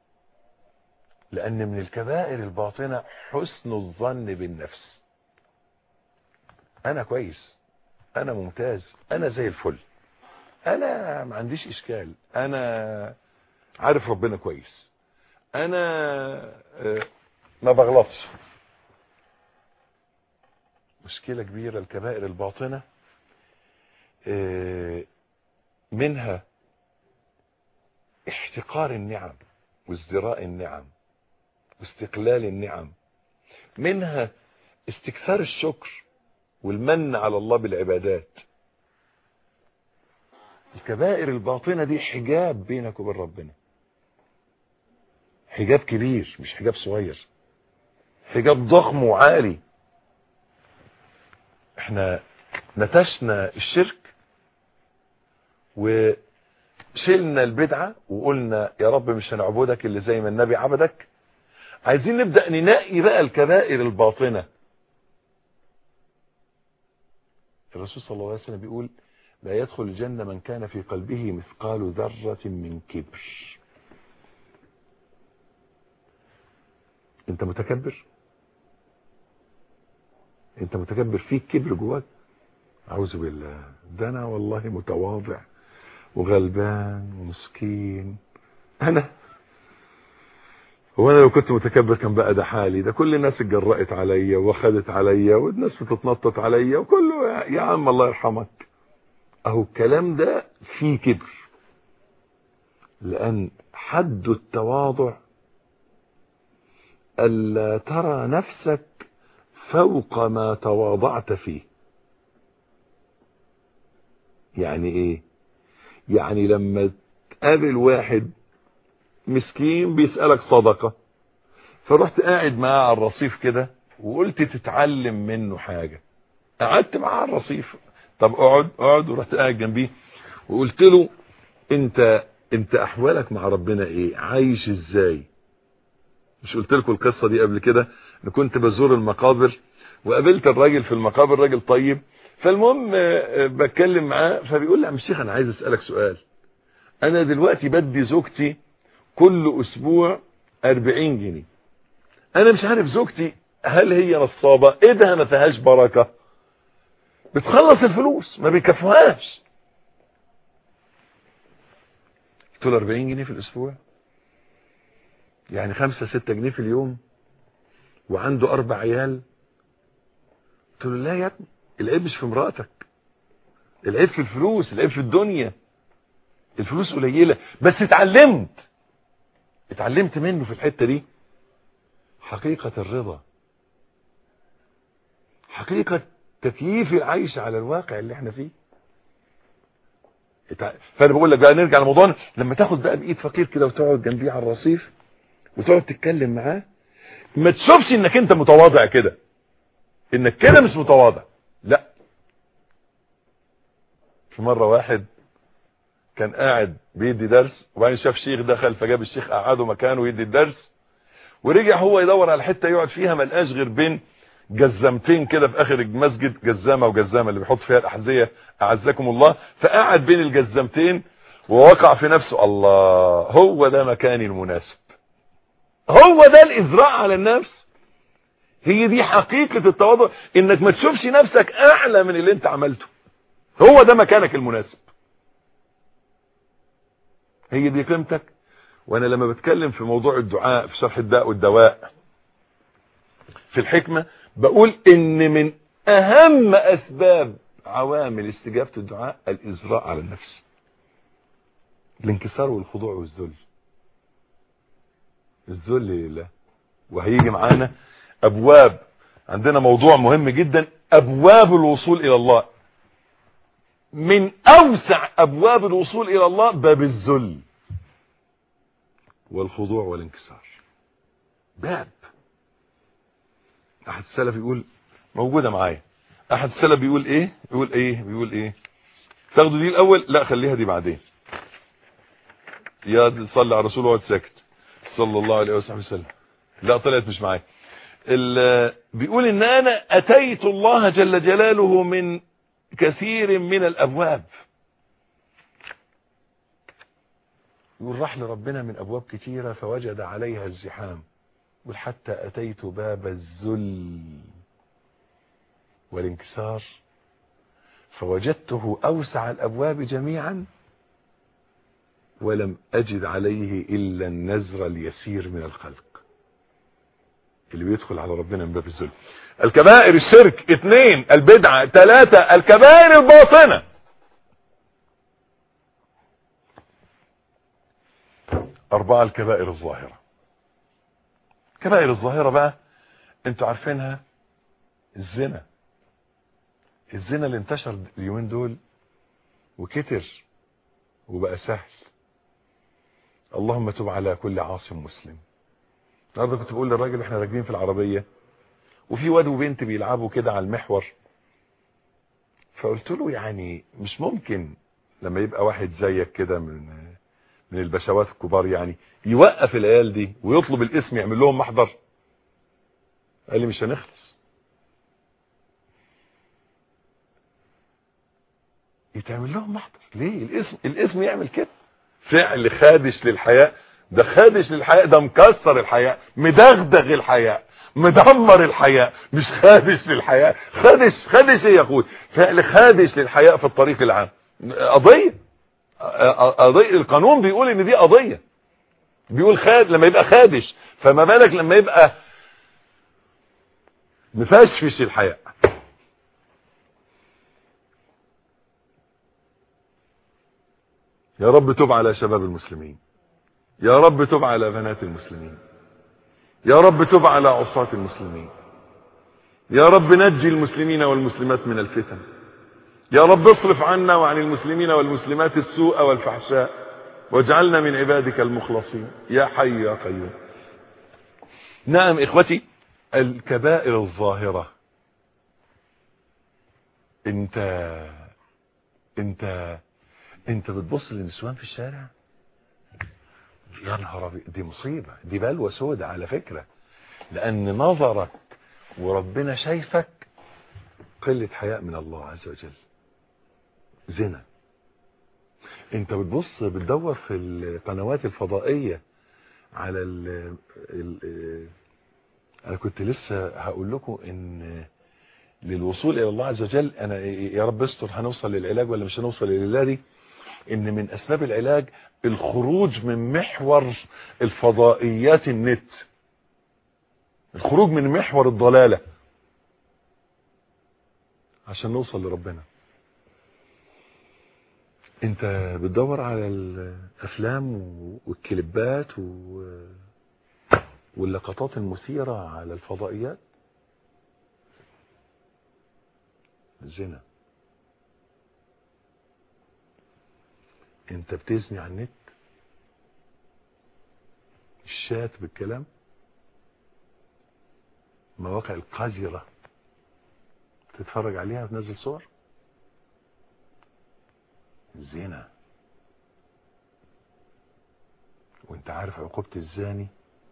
لان من الكبائر الباطنة حسن الظن بالنفس انا كويس انا ممتاز انا زي الفل انا ما عنديش اشكال انا عارف ربنا كويس انا ما بغلطش مشكلة كبيرة الكبائر الباطنة منها احتقار النعم وازدراء النعم واستقلال النعم منها استكثار الشكر والمن على الله بالعبادات الكبائر الباطنة دي حجاب بينك وبين ربنا حجاب كبير مش حجاب صغير حجاب ضخم وعالي احنا نتشنا الشرك وشلنا البدعة وقلنا يا رب مش هنعبدك اللي زي ما النبي عبدك عايزين نبدأ ننقي بقى الكبائر الباطنة الرسول صلى الله عليه وسلم بيقول لا يدخل الجنة من كان في قلبه مثقال ذرة من كبر انت متكبر انت متكبر فيك كبر جواك اعوذ بالله ده انا والله متواضع وغلبان ومسكين انا هو انا لو كنت متكبر كان بقى ده حالي ده كل الناس اتجرأت عليا واخدت عليا والناس بتتنطط عليا وكله يا عم الله يرحمك اهو الكلام ده فيه كبر لان حد التواضع الا ترى نفسك فوق ما تواضعت فيه يعني ايه يعني لما تقابل واحد مسكين بيسألك صدقة فرحت قاعد معاه على الرصيف كده وقلت تتعلم منه حاجة قعدت معاه على الرصيف طب اقعد اقعد ورحت قاعد جنبيه وقلت له انت انت احوالك مع ربنا ايه عايش ازاي مش قلت لكم القصه دي قبل كده انا كنت بزور المقابر وقابلت الراجل في المقابر راجل طيب فالمهم بتكلم معاه فبيقول لي يا عم الشيخ انا عايز اسالك سؤال انا دلوقتي بدي زوجتي كل اسبوع 40 جنيه انا مش عارف زوجتي هل هي نصابه ايدها ما فيهاش بركه بتخلص الفلوس ما بيكفوهاش قلت له 40 جنيه في الاسبوع يعني 5 6 جنيه في اليوم وعنده اربع عيال قلت له لا يا ابني العيب مش في مراتك العيب في الفلوس العيب في الدنيا الفلوس قليله بس اتعلمت اتعلمت منه في الحته دي حقيقه الرضا حقيقه تكييف العيش على الواقع اللي احنا فيه فانا بقول لك بقى نرجع لموضوعنا لما تاخد بقى بايد فقير كده وتقعد جنبيه على الرصيف وتقعد تتكلم معاه ما تشوفش انك انت متواضع كده انك كده مش متواضع لا في مره واحد كان قاعد بيدي درس وبعدين شاف شيخ دخل فجاب الشيخ قعده مكانه يدي الدرس ورجع هو يدور على حته يقعد فيها ما لقاش غير بين جزمتين كده في اخر المسجد جزامه وجزامه اللي بيحط فيها الاحذيه اعزكم الله فقعد بين الجزمتين ووقع في نفسه الله هو ده مكاني المناسب هو ده الازراء على النفس هي دي حقيقة التواضع انك ما تشوفش نفسك اعلى من اللي انت عملته هو ده مكانك المناسب هي دي قيمتك وانا لما بتكلم في موضوع الدعاء في شرح الداء والدواء في الحكمة بقول ان من اهم اسباب عوامل استجابة الدعاء الازراء على النفس الانكسار والخضوع والذل الذل لله وهيجي معانا ابواب عندنا موضوع مهم جدا ابواب الوصول الى الله من اوسع ابواب الوصول الى الله باب الذل والخضوع والانكسار باب احد السلف يقول موجودة معايا احد السلف بيقول ايه بيقول ايه بيقول ايه تاخدوا دي الاول لا خليها دي بعدين يا صلي على الرسول وقعد ساكت صلى الله عليه وسلم لا طلعت مش معايا بيقول ان انا اتيت الله جل جلاله من كثير من الابواب يقول راح لربنا من ابواب كثيرة فوجد عليها الزحام يقول حتى اتيت باب الذل والانكسار فوجدته اوسع الابواب جميعا ولم اجد عليه الا النزر اليسير من الخلق اللي بيدخل على ربنا من باب الذل الكبائر الشرك اثنين البدعة ثلاثة الكبائر الباطنة أربعة الكبائر الظاهرة الكبائر الظاهرة بقى انتوا عارفينها الزنا الزنا اللي انتشر اليومين دول وكتر وبقى سهل اللهم تب على كل عاصم مسلم النهارده كنت بقول للراجل احنا راكبين في العربيه وفي واد وبنت بيلعبوا كده على المحور فقلت له يعني مش ممكن لما يبقى واحد زيك كده من من البشوات الكبار يعني يوقف العيال دي ويطلب الاسم يعمل لهم محضر قال لي مش هنخلص يتعمل لهم محضر ليه الاسم الاسم يعمل كده فعل خادش للحياء ده خادش للحياء ده مكسر الحياء مدغدغ الحياء مدمر الحياء مش خادش للحياء خادش خادش ايه يا اخوي فعل خادش للحياء في الطريق العام قضيه قضيه القانون بيقول ان دي قضيه بيقول خاد لما يبقى خادش فما بالك لما يبقى مفشفش الحياء يا رب تب على شباب المسلمين يا رب تب على بنات المسلمين يا رب تب على عصاة المسلمين يا رب نجي المسلمين والمسلمات من الفتن يا رب اصرف عنا وعن المسلمين والمسلمات السوء والفحشاء واجعلنا من عبادك المخلصين يا حي يا قيوم نعم اخوتي الكبائر الظاهرة انت انت انت بتبص للنسوان في الشارع يا نهار أبيض، دي مصيبة دي بلوى سودة على فكرة لأن نظرك وربنا شايفك قلة حياء من الله عز وجل زنا انت بتبص بتدور في القنوات الفضائية على ال ال انا كنت لسه هقول لكم ان للوصول الى الله عز وجل انا يا رب استر هنوصل للعلاج ولا مش هنوصل للعلاج دي ان من اسباب العلاج الخروج من محور الفضائيات النت الخروج من محور الضلالة عشان نوصل لربنا انت بتدور على الافلام والكليبات و... واللقطات المثيرة على الفضائيات زنا انت بتزني على النت الشات بالكلام مواقع القذرة تتفرج عليها وتنزل صور زنا وانت عارف عقوبة الزاني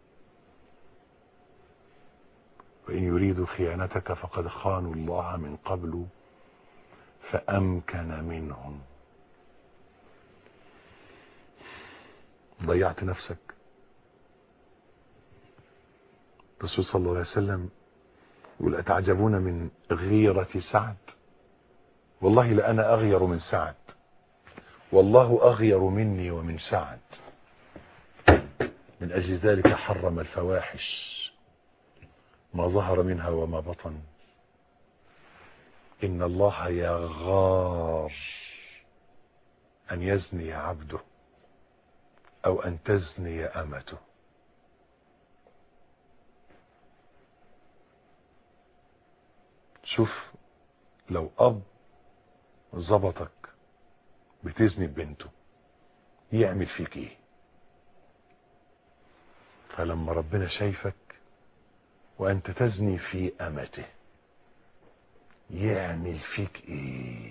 وإن يريدوا خيانتك فقد خانوا الله من قبل فأمكن منهم ضيعت نفسك الرسول صلى الله عليه وسلم يقول أتعجبون من غيرة سعد والله لأنا أغير من سعد والله أغير مني ومن سعد من أجل ذلك حرم الفواحش ما ظهر منها وما بطن إن الله يغار أن يزني عبده أو أن تزني أمته شوف لو أب ظبطك بتزني ببنته يعمل فيك ايه فلما ربنا شايفك وانت تزني في امته يعمل فيك ايه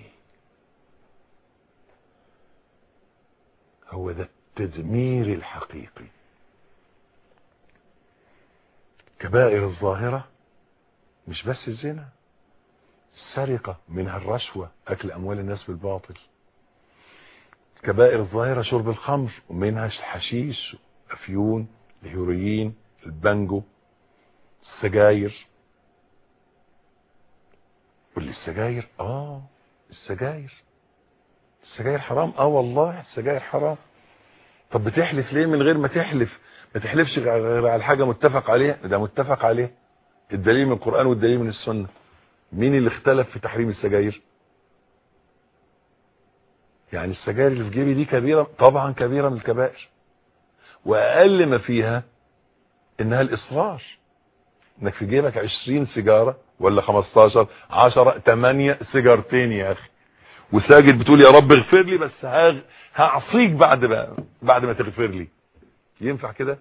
هو ده التدمير الحقيقي كبائر الظاهرة مش بس الزنا السرقة منها الرشوة أكل أموال الناس بالباطل كبائر الظاهرة شرب الخمر ومنها الحشيش أفيون الهيروين البانجو السجاير واللي السجاير اه السجاير السجاير حرام اه والله السجاير حرام طب بتحلف ليه من غير ما تحلف ما تحلفش غير على حاجة متفق عليها ده متفق عليه الدليل من القرآن والدليل من السنة مين اللي اختلف في تحريم السجاير يعني السجاير اللي في جيبي دي كبيرة طبعا كبيرة من الكبائر واقل ما فيها انها الاصرار انك في جيبك 20 سيجارة ولا 15 10 8 سيجارتين يا اخي وساجد بتقول يا رب اغفر لي بس هغ... هعصيك بعد ما بعد ما تغفر لي ينفع كده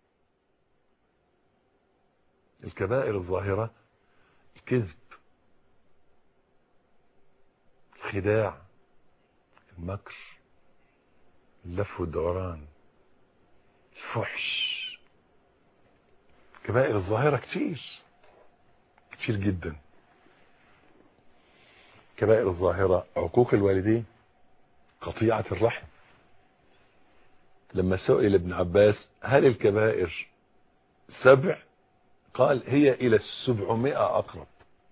الكبائر الظاهرة الكذب الخداع المكر اللف والدوران الفحش كبائر الظاهرة كتير كتير جدا كبائر الظاهرة عقوق الوالدين قطيعة الرحم لما سئل ابن عباس هل الكبائر سبع قال هي إلى السبعمائة أقرب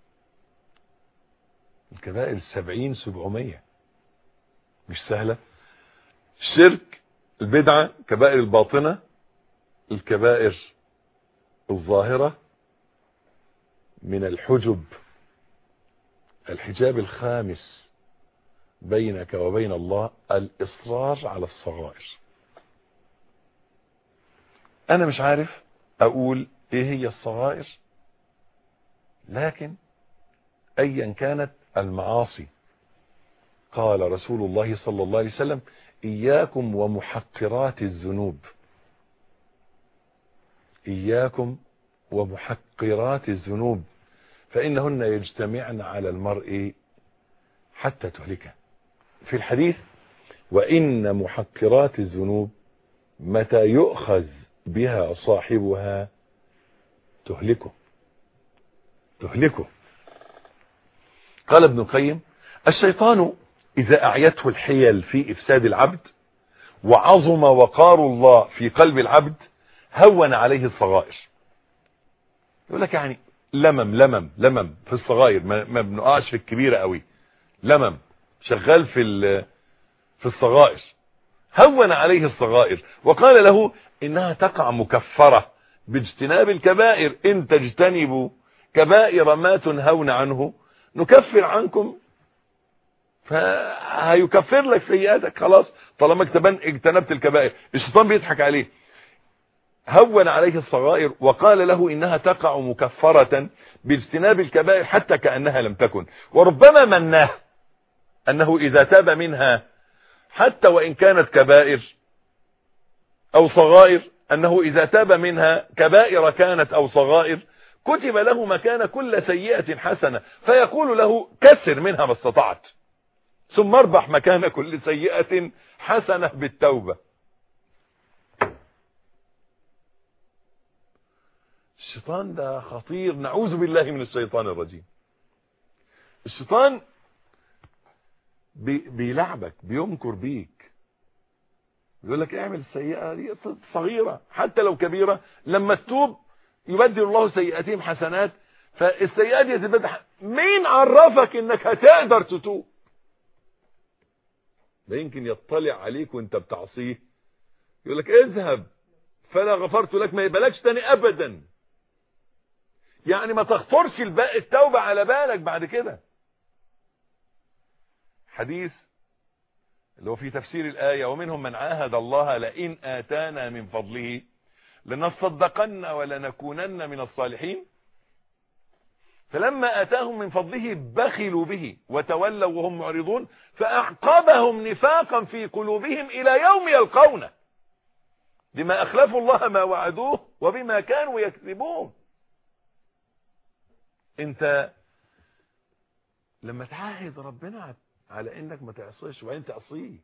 الكبائر سبعين سبعمية مش سهلة الشرك البدعة كبائر الباطنة الكبائر الظاهرة من الحجب الحجاب الخامس بينك وبين الله الإصرار على الصغائر أنا مش عارف أقول إيه هي الصغائر لكن أيا كانت المعاصي قال رسول الله صلى الله عليه وسلم إياكم ومحقرات الذنوب إياكم ومحقرات الذنوب فإنهن يجتمعن على المرء حتى تهلكه في الحديث وإن محقرات الذنوب متى يؤخذ بها صاحبها تهلكه تهلكه قال ابن القيم الشيطان إذا أعيته الحيل في إفساد العبد وعظم وقار الله في قلب العبد هون عليه الصغائر يقول لك يعني لمم لمم لمم في الصغائر ما بنقعش في الكبيرة قوي لمم شغال في في الصغائر هون عليه الصغائر وقال له انها تقع مكفرة باجتناب الكبائر ان تجتنبوا كبائر ما تنهون عنه نكفر عنكم فهيكفر لك سيئاتك خلاص طالما اجتنبت الكبائر الشيطان بيضحك عليه هون عليه الصغائر وقال له إنها تقع مكفرة باجتناب الكبائر حتى كأنها لم تكن وربما مناه أنه إذا تاب منها حتى وإن كانت كبائر أو صغائر أنه إذا تاب منها كبائر كانت أو صغائر كتب له مكان كل سيئة حسنة فيقول له كسر منها ما استطعت ثم اربح مكان كل سيئة حسنة بالتوبة الشيطان ده خطير نعوذ بالله من الشيطان الرجيم الشيطان بي بيلعبك بيمكر بيك يقول لك اعمل السيئة دي صغيرة حتى لو كبيرة لما تتوب يبدل الله سيئاتهم حسنات فالسيئات دي تبدل مين عرفك انك هتقدر تتوب ده يمكن يطلع عليك وانت بتعصيه يقول لك اذهب فلا غفرت لك ما يبلكش تاني ابدا يعني ما تخطرش التوبة على بالك بعد كده حديث اللي هو في تفسير الآية ومنهم من عاهد الله لئن آتانا من فضله لنصدقن ولنكونن من الصالحين فلما آتاهم من فضله بخلوا به وتولوا وهم معرضون فأعقبهم نفاقا في قلوبهم إلى يوم يلقونه بما أخلفوا الله ما وعدوه وبما كانوا يكذبون انت لما تعاهد ربنا على انك ما تعصيش وبعدين تعصيه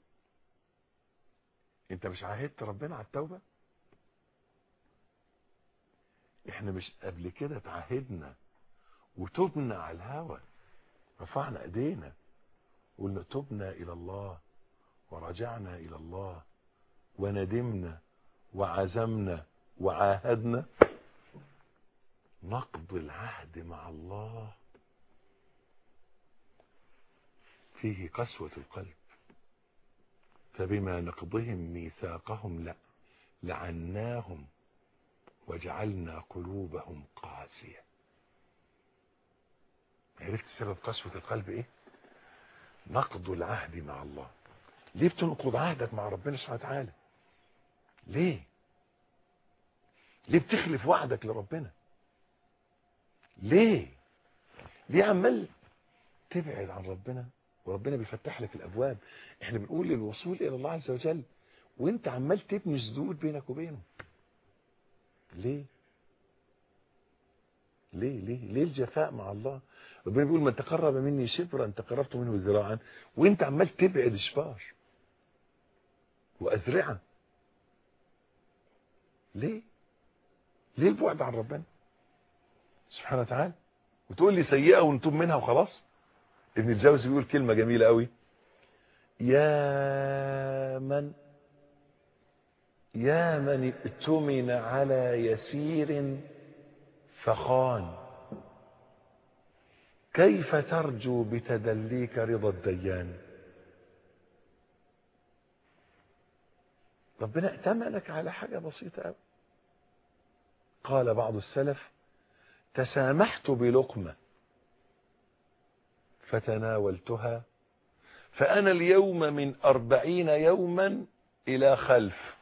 انت مش عاهدت ربنا على التوبه احنا مش قبل كده تعاهدنا وتبنا على الهوى رفعنا ايدينا قلنا تبنا الى الله ورجعنا الى الله وندمنا وعزمنا وعاهدنا نقض العهد مع الله فيه قسوة القلب فبما نقضهم ميثاقهم لا لعناهم وجعلنا قلوبهم قاسية عرفت سبب قسوة القلب ايه نقض العهد مع الله ليه بتنقض عهدك مع ربنا سبحانه وتعالى ليه ليه بتخلف وعدك لربنا ليه ليه عمال تبعد عن ربنا وربنا بيفتح لك الابواب احنا بنقول للوصول الى الله عز وجل وانت عمال تبني سدود بينك وبينه ليه ليه ليه ليه الجفاء مع الله ربنا بيقول من تقرب مني شبرا تقربت منه ذراعا وانت عمال تبعد شبار وازرعه ليه ليه البعد عن ربنا سبحانه وتعالى وتقول لي سيئة ونتوب منها وخلاص ابن الجوزي بيقول كلمة جميلة قوي يا من يا من ائتمن على يسير فخان كيف ترجو بتدليك رضا الديان ربنا ائتمنك على حاجة بسيطة قوي قال بعض السلف تسامحت بلقمة فتناولتها فأنا اليوم من أربعين يوما إلى خلف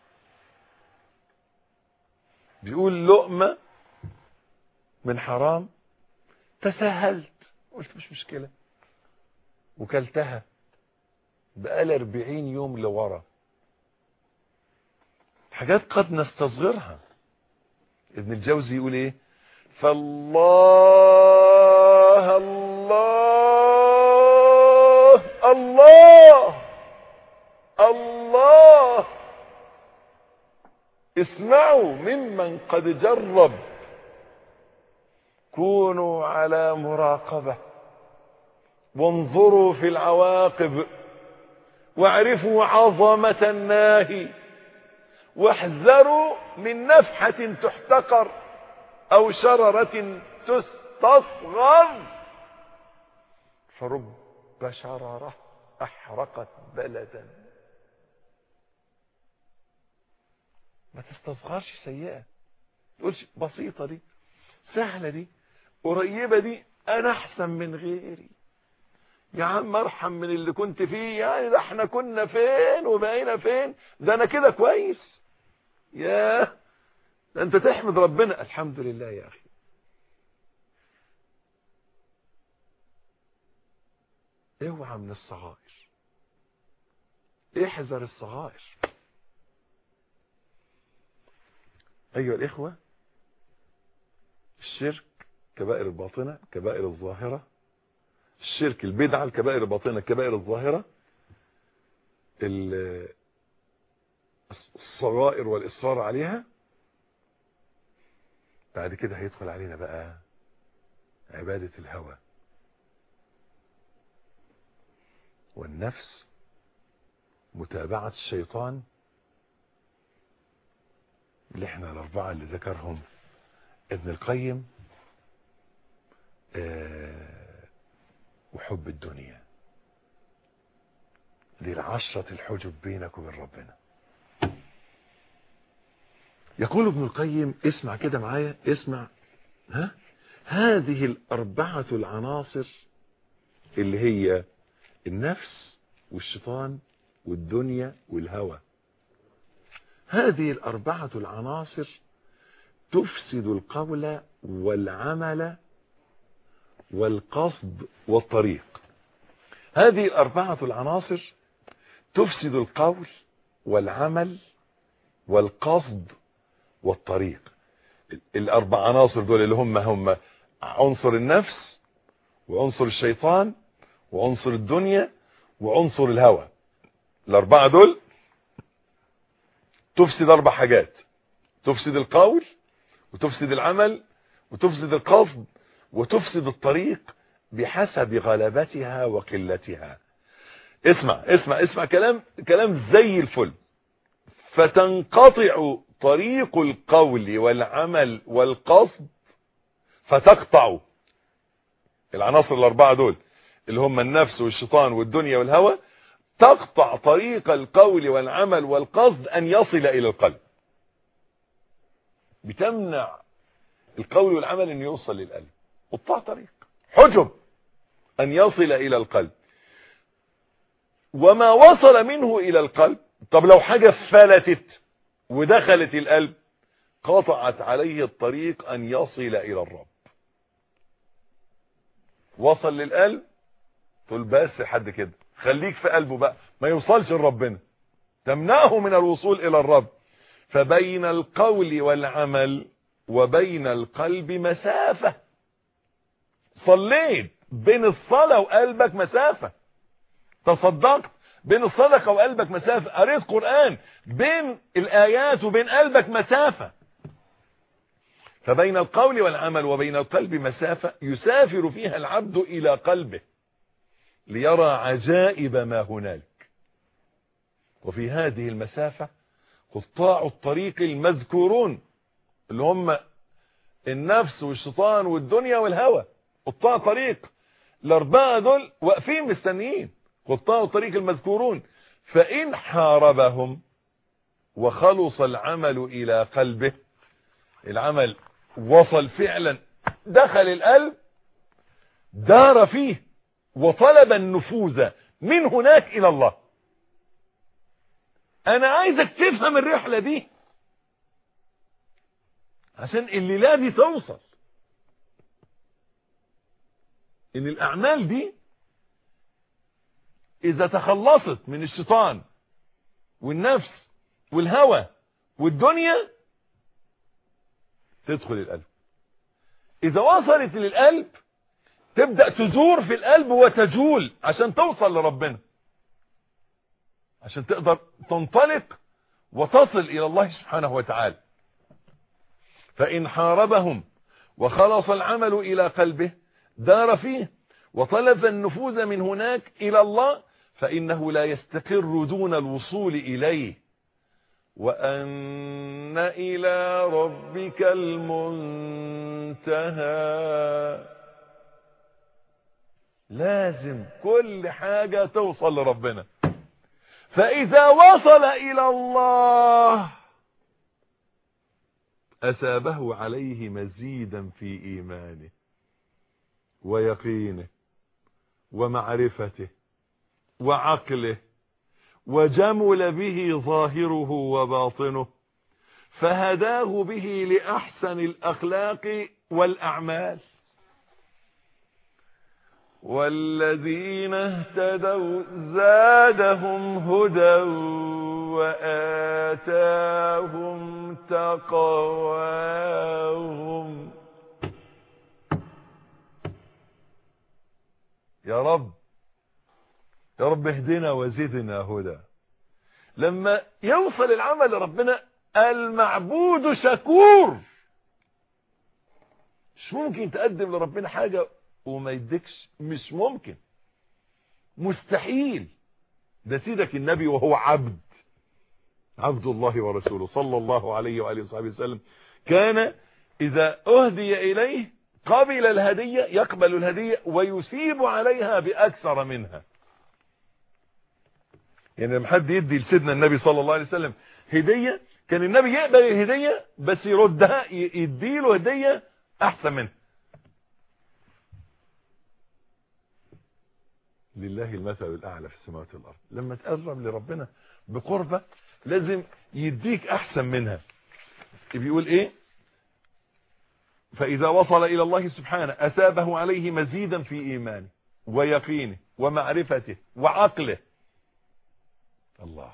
بيقول لقمة من حرام تساهلت قلت مش مشكلة وكلتها بقال أربعين يوم لورا حاجات قد نستصغرها ابن الجوزي يقول ايه فالله الله الله الله اسمعوا ممن قد جرب كونوا على مراقبة وانظروا في العواقب واعرفوا عظمة الناهي واحذروا من نفحة تحتقر او شررة تستصغر فرب شررة احرقت بلدا ما تستصغرش سيئة تقولش بسيطة دي سهلة دي قريبة دي انا احسن من غيري يا عم ارحم من اللي كنت فيه يعني ده احنا كنا فين وبقينا فين ده انا كده كويس يا ده انت تحمد ربنا الحمد لله يا اخي اوعى من الصغائر احذر الصغائر ايها الاخوة الشرك كبائر الباطنة كبائر الظاهرة الشرك البدعة الكبائر الباطنة الكبائر الظاهرة الصغائر والإصرار عليها بعد كده هيدخل علينا بقى عبادة الهوى والنفس متابعة الشيطان اللي احنا الأربعة اللي ذكرهم ابن القيم آه وحب الدنيا دي العشرة الحجب بينك وبين ربنا يقول ابن القيم اسمع كده معايا اسمع ها هذه الأربعة العناصر اللي هي النفس والشيطان والدنيا والهوى هذه الأربعة العناصر تفسد القول والعمل والقصد والطريق هذه الأربعة العناصر تفسد القول والعمل والقصد والطريق الأربع عناصر دول اللي هم هم عنصر النفس وعنصر الشيطان وعنصر الدنيا وعنصر الهوى الأربعة دول تفسد أربع حاجات تفسد القول وتفسد العمل وتفسد القصد وتفسد الطريق بحسب غلبتها وقلتها اسمع اسمع اسمع كلام كلام زي الفل فتنقطع طريق القول والعمل والقصد فتقطع العناصر الاربعه دول اللي هم النفس والشيطان والدنيا والهوى تقطع طريق القول والعمل والقصد ان يصل الى القلب بتمنع القول والعمل ان يوصل للقلب قطاع طريق حجب ان يصل الى القلب وما وصل منه الى القلب طب لو حاجة فلتت ودخلت القلب قطعت عليه الطريق ان يصل الى الرب وصل للقلب تقول بس لحد كده خليك في قلبه بقى ما يوصلش لربنا تمنعه من الوصول الى الرب فبين القول والعمل وبين القلب مسافة صليت بين الصلاة وقلبك مسافة تصدقت بين الصدقة وقلبك مسافة قريت قرآن بين الآيات وبين قلبك مسافة فبين القول والعمل وبين القلب مسافة يسافر فيها العبد إلى قلبه ليرى عجائب ما هناك وفي هذه المسافة قطاع الطريق المذكورون اللي هم النفس والشيطان والدنيا والهوى قطاع طريق الأربعة دول واقفين مستنيين قطاع الطريق المذكورون فإن حاربهم وخلص العمل إلى قلبه العمل وصل فعلا دخل القلب دار فيه وطلب النفوذ من هناك إلى الله أنا عايزك تفهم الرحلة دي عشان الليلة دي توصل ان الاعمال دي اذا تخلصت من الشيطان والنفس والهوى والدنيا تدخل القلب اذا وصلت للقلب تبدأ تدور في القلب وتجول عشان توصل لربنا عشان تقدر تنطلق وتصل إلى الله سبحانه وتعالى فإن حاربهم وخلص العمل إلى قلبه دار فيه وطلب النفوذ من هناك إلى الله فإنه لا يستقر دون الوصول إليه وأن إلى ربك المنتهى لازم كل حاجة توصل لربنا فإذا وصل إلى الله أثابه عليه مزيدا في إيمانه ويقينه ومعرفته وعقله وجمل به ظاهره وباطنه فهداه به لأحسن الأخلاق والأعمال والذين اهتدوا زادهم هدى وآتاهم تقواهم يا رب يا رب اهدنا وزدنا هدى لما يوصل العمل لربنا المعبود شكور مش ممكن تقدم لربنا حاجة وما يديكش مش ممكن مستحيل ده سيدك النبي وهو عبد عبد الله ورسوله صلى الله عليه وآله وصحبه وسلم كان إذا أهدي إليه قبل الهدية يقبل الهدية ويسيب عليها بأكثر منها يعني لما حد يدي لسيدنا النبي صلى الله عليه وسلم هدية كان النبي يقبل الهدية بس يردها يديله هدية أحسن منها لله المثل الأعلى في السماوات والأرض لما تقرب لربنا بقربة لازم يديك أحسن منها بيقول إيه فإذا وصل إلى الله سبحانه أثابه عليه مزيدا في إيمانه ويقينه ومعرفته وعقله الله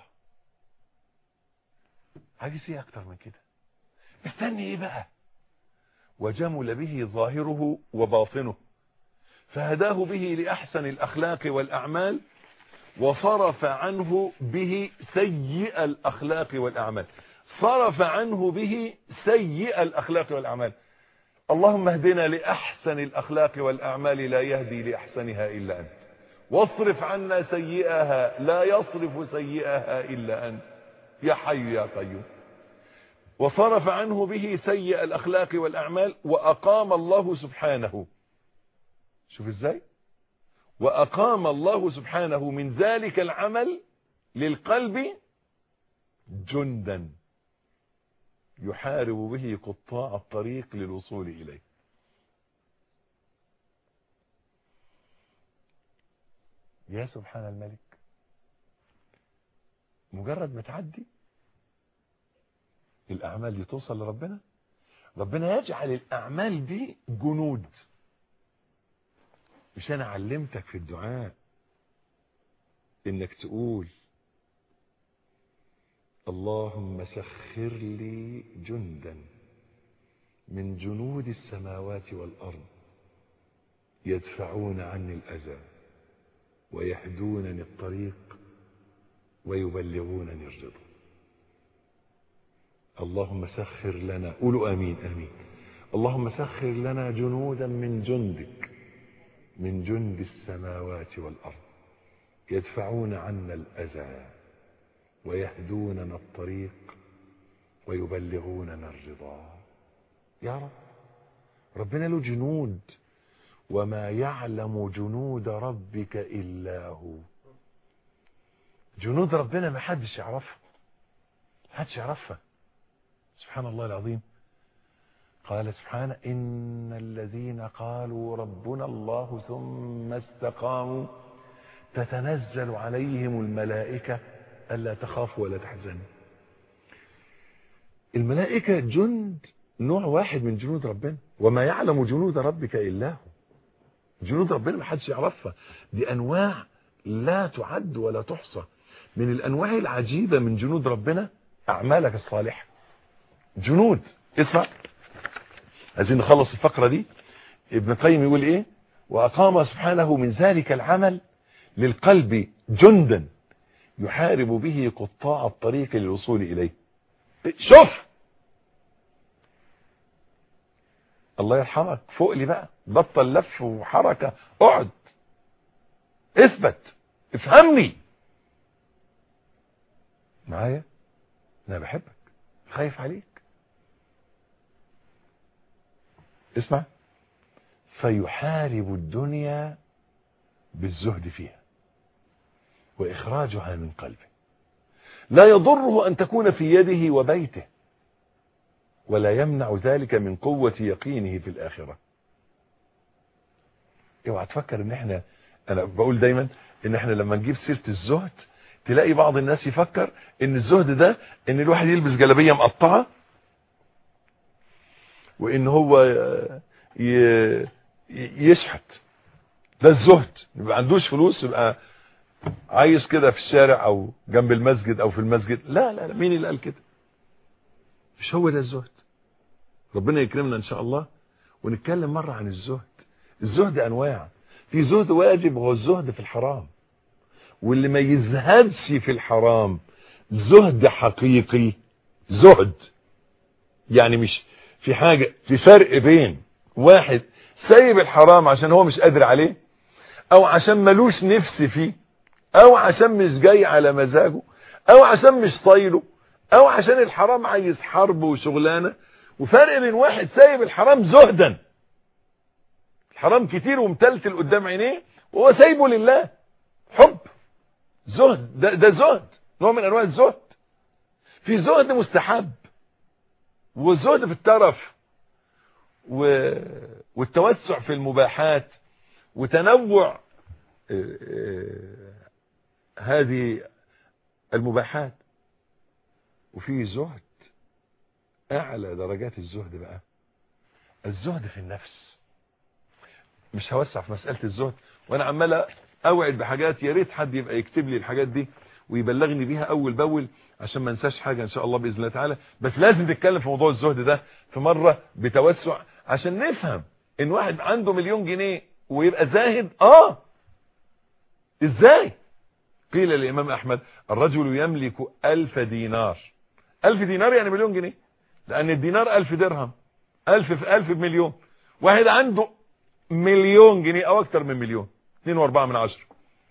عايز ايه اكتر من كده مستني ايه بقى وجمل به ظاهره وباطنه فهداه به لأحسن الأخلاق والأعمال وصرف عنه به سيء الأخلاق والأعمال صرف عنه به سيء الأخلاق والأعمال اللهم اهدنا لأحسن الأخلاق والأعمال لا يهدي لأحسنها إلا أنت واصرف عنا سيئها لا يصرف سيئها إلا أنت يا حي يا قيوم وصرف عنه به سيء الأخلاق والأعمال وأقام الله سبحانه شوف ازاي وأقام الله سبحانه من ذلك العمل للقلب جندا يحارب به قطاع الطريق للوصول إليه يا سبحان الملك مجرد ما تعدي الأعمال دي توصل لربنا ربنا يجعل الأعمال دي جنود مش أنا علمتك في الدعاء إنك تقول اللهم سخر لي جندا من جنود السماوات والأرض يدفعون عني الأذى ويهدونني الطريق ويبلغونني الرضا اللهم سخر لنا قولوا آمين آمين اللهم سخر لنا جنودا من جندك من جند السماوات والأرض يدفعون عنا الأذى ويهدوننا الطريق ويبلغوننا الرضا يا رب ربنا له جنود وما يعلم جنود ربك إلا هو جنود ربنا ما حدش يعرفها ما حدش يعرفها سبحان الله العظيم قال سبحانه إن الذين قالوا ربنا الله ثم استقاموا تتنزل عليهم الملائكة ألا تخافوا ولا تحزنوا الملائكة جند نوع واحد من جنود ربنا وما يعلم جنود ربك إلا هو جنود ربنا ما حدش يعرفها دي أنواع لا تعد ولا تحصى من الأنواع العجيبة من جنود ربنا أعمالك الصالحة جنود اسمع عايزين نخلص الفقرة دي ابن قيم يقول ايه وأقام سبحانه من ذلك العمل للقلب جندا يحارب به قطاع الطريق للوصول إليه شوف الله يرحمك فوق لي بقى بطل لف وحركة اقعد اثبت افهمني معايا انا بحبك خايف عليك اسمع فيحارب الدنيا بالزهد فيها واخراجها من قلبه لا يضره ان تكون في يده وبيته ولا يمنع ذلك من قوة يقينه في الآخرة اوعى تفكر ان احنا انا بقول دايما ان احنا لما نجيب سيرة الزهد تلاقي بعض الناس يفكر ان الزهد ده ان الواحد يلبس جلابية مقطعة وان هو يشحت ده الزهد يبقى عندوش فلوس يبقى عايز كده في الشارع او جنب المسجد او في المسجد لا لا, لا مين اللي قال كده مش هو ده الزهد ربنا يكرمنا ان شاء الله ونتكلم مرة عن الزهد الزهد انواع في زهد واجب وهو الزهد في الحرام واللي ما يزهدش في الحرام زهد حقيقي زهد يعني مش في حاجة في فرق بين واحد سايب الحرام عشان هو مش قادر عليه او عشان ملوش نفس فيه او عشان مش جاي على مزاجه او عشان مش طايله او عشان الحرام عايز حرب وشغلانه وفرق بين واحد سايب الحرام زهدا الحرام كتير ومتلتل قدام عينيه وهو سايبه لله حب زهد ده, ده زهد نوع من انواع الزهد في زهد مستحب وزهد في الترف و... والتوسع في المباحات وتنوع هذه المباحات وفي زهد اعلى درجات الزهد بقى الزهد في النفس مش هوسع في مسألة الزهد وانا عمال اوعد بحاجات يا ريت حد يبقى يكتب لي الحاجات دي ويبلغني بيها اول باول عشان ما انساش حاجة ان شاء الله باذن الله تعالى بس لازم نتكلم في موضوع الزهد ده في مرة بتوسع عشان نفهم ان واحد عنده مليون جنيه ويبقى زاهد اه ازاي قيل للامام احمد الرجل يملك الف دينار الف دينار يعني مليون جنيه لان الدينار الف درهم الف في الف بمليون واحد عنده مليون جنيه او اكتر من مليون اتنين واربعة من عشرة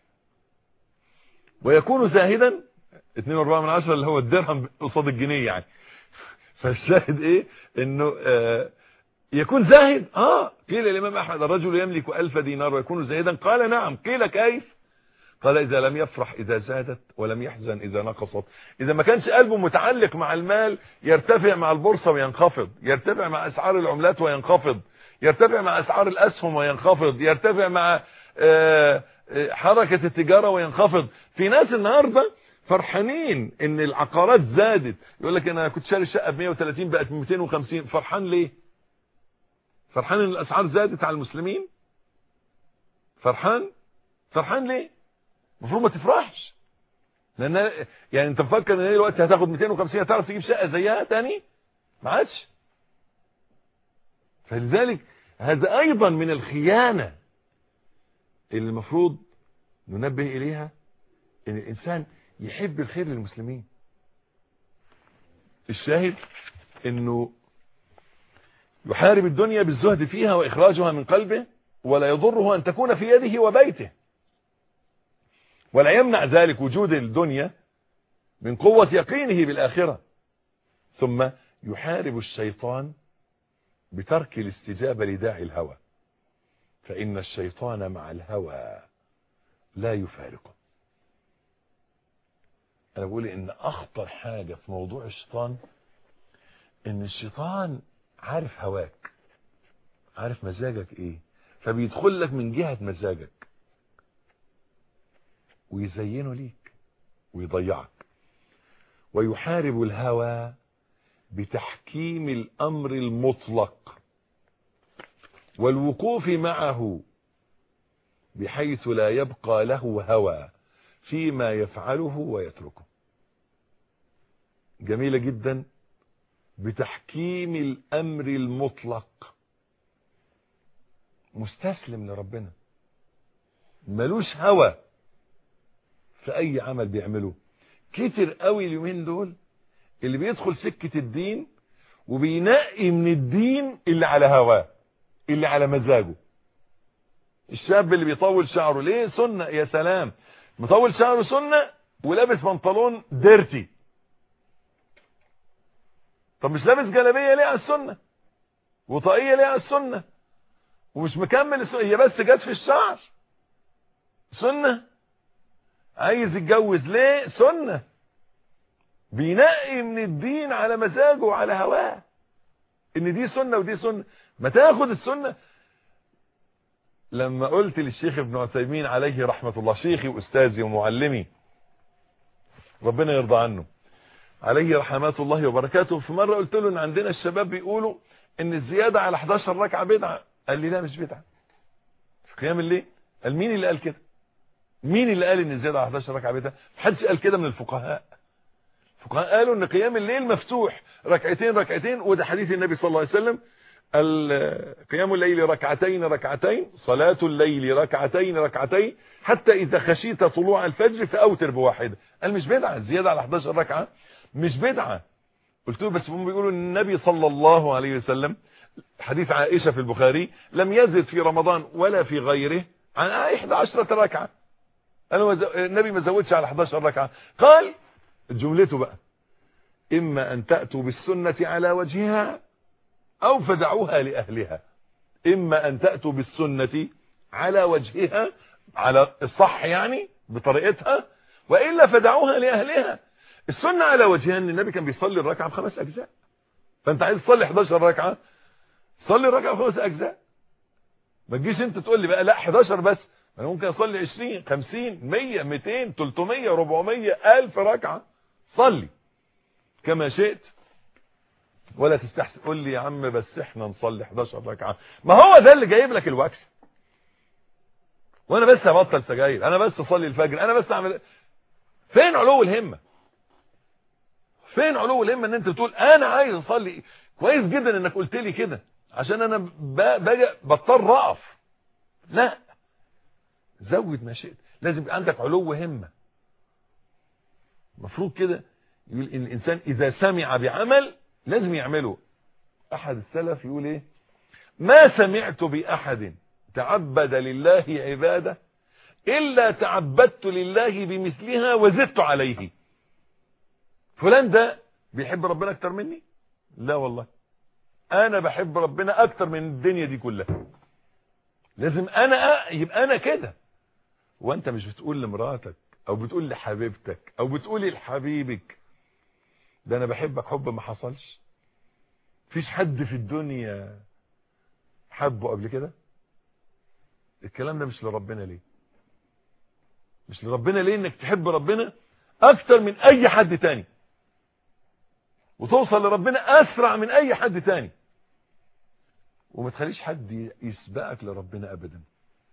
ويكون زاهدا اتنين واربعة من عشرة اللي هو الدرهم قصاد الجنيه يعني فالشاهد ايه انه آه يكون زاهد اه قيل الامام احمد الرجل يملك الف دينار ويكون زاهدا قال نعم قيل كيف قال اذا لم يفرح اذا زادت ولم يحزن اذا نقصت اذا ما كانش قلبه متعلق مع المال يرتفع مع البورصة وينخفض يرتفع مع اسعار العملات وينخفض يرتفع مع اسعار الاسهم وينخفض يرتفع مع حركة التجارة وينخفض في ناس النهاردة فرحانين ان العقارات زادت يقول لك انا كنت شاري الشقة ب 130 بقت ب 250 فرحان ليه فرحان ان الاسعار زادت على المسلمين فرحان فرحان ليه المفروض ما تفرحش لان يعني انت مفكر ان دلوقتي هتاخد 250 هتعرف تجيب شقه زيها تاني ما عادش فلذلك هذا ايضا من الخيانه اللي المفروض ننبه اليها ان الانسان يحب الخير للمسلمين الشاهد انه يحارب الدنيا بالزهد فيها واخراجها من قلبه ولا يضره ان تكون في يده وبيته ولا يمنع ذلك وجود الدنيا من قوة يقينه بالآخرة ثم يحارب الشيطان بترك الاستجابة لداعي الهوى فإن الشيطان مع الهوى لا يفارقه أنا بقول إن أخطر حاجة في موضوع الشيطان إن الشيطان عارف هواك عارف مزاجك إيه فبيدخل لك من جهة مزاجك ويزينه ليك ويضيعك ويحارب الهوى بتحكيم الامر المطلق والوقوف معه بحيث لا يبقى له هوى فيما يفعله ويتركه جميلة جدا بتحكيم الامر المطلق مستسلم لربنا ملوش هوى في اي عمل بيعمله كتر قوي اليومين دول اللي بيدخل سكة الدين وبينقي من الدين اللي على هواه اللي على مزاجه الشاب اللي بيطول شعره ليه سنة يا سلام مطول شعره سنة ولابس بنطلون ديرتي طب مش لابس جلابية ليه على السنة وطاقية ليه على السنة ومش مكمل السنة هي بس جت في الشعر سنة عايز يتجوز ليه سنة بينقي من الدين على مزاجه وعلى هواه ان دي سنة ودي سنة ما تاخد السنة لما قلت للشيخ ابن عثيمين عليه رحمة الله شيخي واستاذي ومعلمي ربنا يرضى عنه عليه رحمات الله وبركاته في مرة قلت له ان عندنا الشباب بيقولوا ان الزيادة على 11 ركعة بدعة قال لي لا مش بدعة في قيام الليل قال مين اللي قال كده مين اللي قال ان الزيادة على 11 ركعة بدعة محدش قال كده من الفقهاء الفقهاء قالوا ان قيام الليل مفتوح ركعتين ركعتين وده حديث النبي صلى الله عليه وسلم قيام الليل ركعتين ركعتين صلاة الليل ركعتين ركعتين حتى إذا خشيت طلوع الفجر فأوتر بواحدة قال مش بدعة زيادة على 11 ركعة مش بدعة قلت له بس هم بيقولوا ان النبي صلى الله عليه وسلم حديث عائشة في البخاري لم يزد في رمضان ولا في غيره عن 11 ركعة قالوا النبي ما زودش على 11 ركعة قال جملته بقى إما أن تأتوا بالسنة على وجهها أو فدعوها لأهلها إما أن تأتوا بالسنة على وجهها على الصح يعني بطريقتها وإلا فدعوها لأهلها السنة على وجهها أن النبي كان بيصلي الركعة بخمس أجزاء فأنت عايز تصلي 11 ركعة صلي الركعة بخمس أجزاء ما تجيش أنت تقول لي بقى لا 11 بس أنا ممكن أصلي 20 50 100 200 300 400 ألف ركعة صلي كما شئت ولا تستحسن قول لي يا عم بس احنا نصلي 11 ركعه ما هو ده اللي جايب لك الوكس وانا بس ابطل سجاير انا بس اصلي الفجر انا بس اعمل فين علو الهمه فين علو الهمه ان انت بتقول انا عايز اصلي كويس جدا انك قلت لي كده عشان انا باجي بضطر اقف لا زود ما شئت لازم يبقى عندك علو همه المفروض كده يقول ان الانسان اذا سمع بعمل لازم يعمله احد السلف يقول ايه ما سمعت باحد تعبد لله عباده الا تعبدت لله بمثلها وزدت عليه فلان ده بيحب ربنا اكتر مني لا والله انا بحب ربنا اكتر من الدنيا دي كلها لازم انا أ... يبقى انا كده وانت مش بتقول لمراتك او بتقول لحبيبتك او بتقولي لحبيبك ده انا بحبك حب ما حصلش فيش حد في الدنيا حبه قبل كده الكلام ده مش لربنا ليه مش لربنا ليه انك تحب ربنا اكتر من اي حد تاني وتوصل لربنا اسرع من اي حد تاني وما تخليش حد يسبقك لربنا ابدا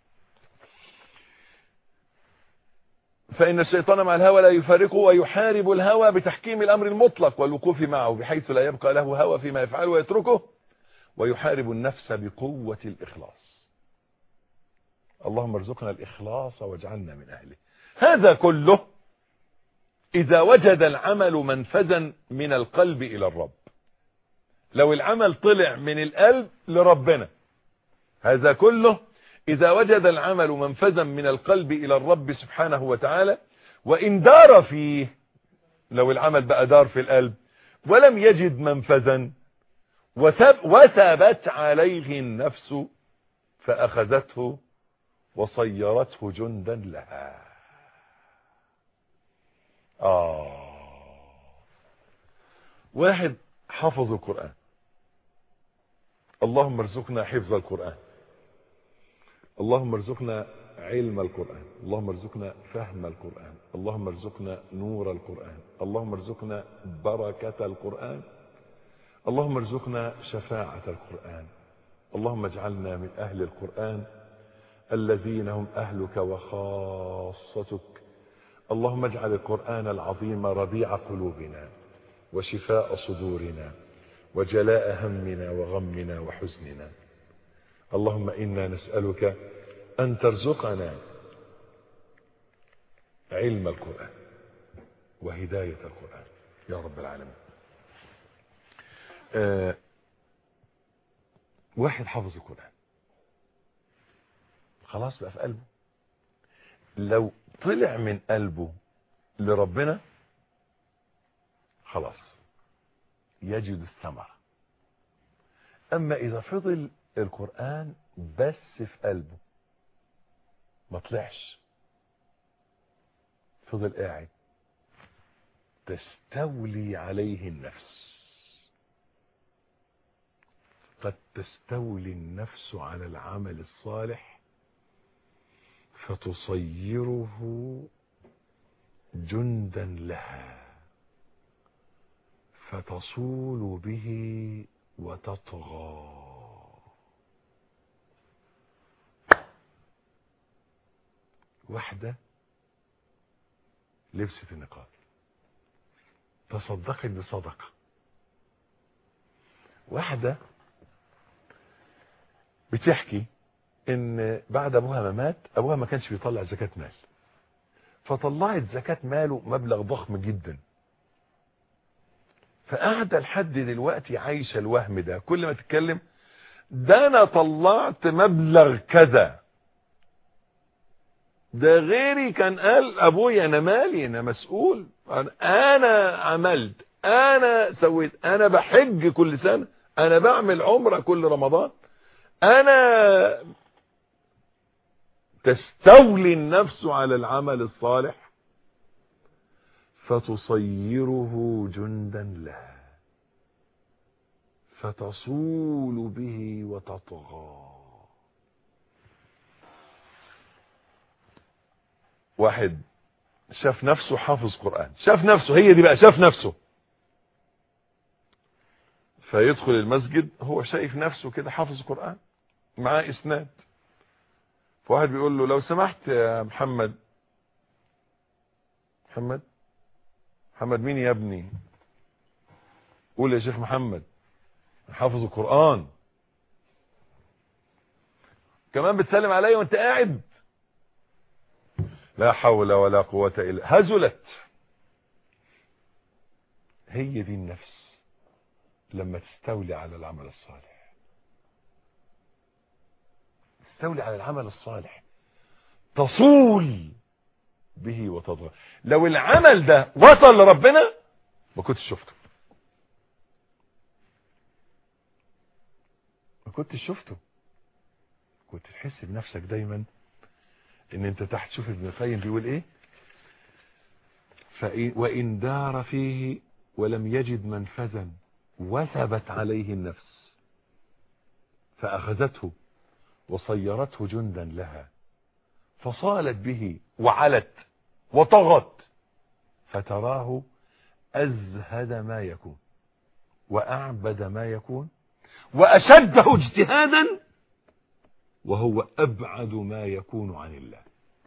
فإن الشيطان مع الهوى لا يفارقه ويحارب الهوى بتحكيم الأمر المطلق والوقوف معه بحيث لا يبقى له هوى فيما يفعل ويتركه ويحارب النفس بقوة الإخلاص اللهم ارزقنا الإخلاص واجعلنا من أهله هذا كله إذا وجد العمل منفذا من القلب إلى الرب لو العمل طلع من القلب لربنا هذا كله إذا وجد العمل منفذا من القلب إلى الرب سبحانه وتعالى وإن دار فيه لو العمل بقى دار في القلب ولم يجد منفذا وثبت عليه النفس فأخذته وصيرته جندا لها آه واحد حفظ القرآن اللهم ارزقنا حفظ القرآن اللهم ارزقنا علم القرآن اللهم ارزقنا فهم القرآن اللهم ارزقنا نور القرآن اللهم ارزقنا بركة القرآن اللهم ارزقنا شفاعة القرآن اللهم اجعلنا من أهل القرآن الذين هم أهلك وخاصتك اللهم اجعل القرآن العظيم ربيع قلوبنا وشفاء صدورنا وجلاء همنا وغمنا وحزننا اللهم إنا نسألك أن ترزقنا علم القرآن وهداية القرآن يا رب العالمين آه واحد حافظ القرآن خلاص بقى في قلبه لو طلع من قلبه لربنا خلاص يجد الثمرة أما إذا فضل القرآن بس في قلبه ما طلعش فضل قاعد تستولي عليه النفس قد تستولي النفس على العمل الصالح فتصيره جندا لها فتصول به وتطغى واحدة لبست النقاب تصدقت بصدقة واحدة بتحكي ان بعد ابوها ما مات ابوها ما كانش بيطلع زكاة مال فطلعت زكاة ماله مبلغ ضخم جدا فقاعدة لحد دلوقتي عايشة الوهم ده كل ما تتكلم ده انا طلعت مبلغ كذا ده غيري كان قال ابويا انا مالي انا مسؤول انا عملت انا سويت انا بحج كل سنة انا بعمل عمرة كل رمضان انا تستولي النفس على العمل الصالح فتصيره جندا لها فتصول به وتطغى واحد شاف نفسه حافظ قرآن شاف نفسه هي دي بقى شاف نفسه فيدخل المسجد هو شايف نفسه كده حافظ قرآن معاه اسناد فواحد بيقول له لو سمحت يا محمد محمد محمد مين يا ابني قول يا شيخ محمد حافظ القرآن كمان بتسلم عليا وانت قاعد لا حول ولا قوة إلا هزلت هي دي النفس لما تستولي على العمل الصالح تستولي على العمل الصالح تصول به وتضغى لو العمل ده وصل لربنا ما كنتش شفته ما كنتش شفته كنت تحس بنفسك دايما ان انت تحت شوف ابن القيم بيقول ايه فإن وإن دار فيه ولم يجد منفذا وثبت عليه النفس فأخذته وصيرته جندا لها فصالت به وعلت وطغت فتراه أزهد ما يكون وأعبد ما يكون وأشده اجتهادا وهو أبعد ما يكون عن الله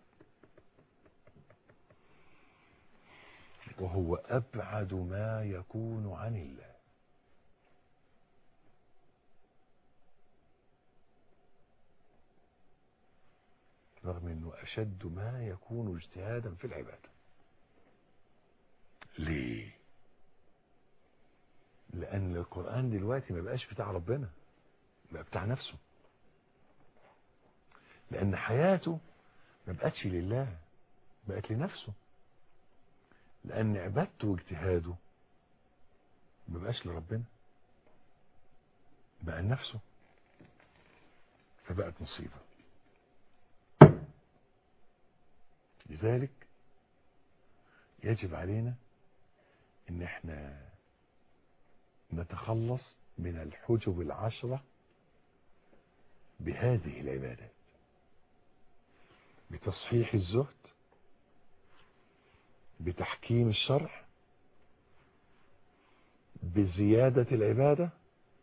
وهو أبعد ما يكون عن الله رغم أنه أشد ما يكون اجتهادا في العبادة ليه لأن القرآن دلوقتي ما بقاش بتاع ربنا بقى بتاع نفسه لأن حياته ما بقتش لله بقت لنفسه لأن عبادته واجتهاده ما بقاش لربنا بقى لنفسه فبقت مصيبة لذلك يجب علينا ان احنا نتخلص من الحجب العشرة بهذه العبادات بتصحيح الزهد بتحكيم الشرع بزيادة العبادة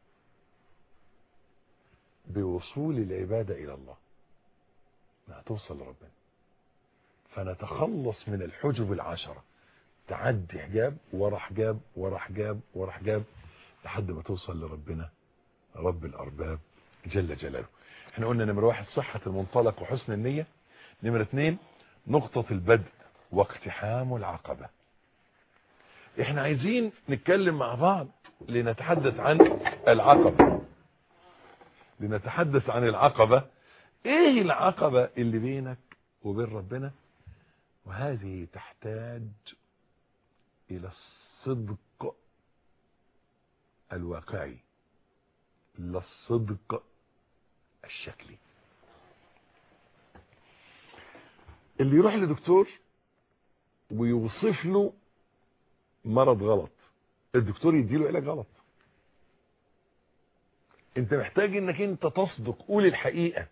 بوصول العبادة إلى الله هتوصل لربنا فنتخلص من الحجب العشرة تعدي حجاب ورا حجاب ورا حجاب ورا حجاب لحد ما توصل لربنا رب الأرباب جل جلاله احنا قلنا نمرة واحد صحة المنطلق وحسن النية نمرة اثنين نقطة البدء واقتحام العقبة احنا عايزين نتكلم مع بعض لنتحدث عن العقبة لنتحدث عن العقبة ايه العقبة اللي بينك وبين ربنا وهذه تحتاج الى الصدق الواقعي لا الصدق الشكلي اللي يروح لدكتور ويوصف له مرض غلط الدكتور يديله علاج غلط انت محتاج انك انت تصدق قول الحقيقة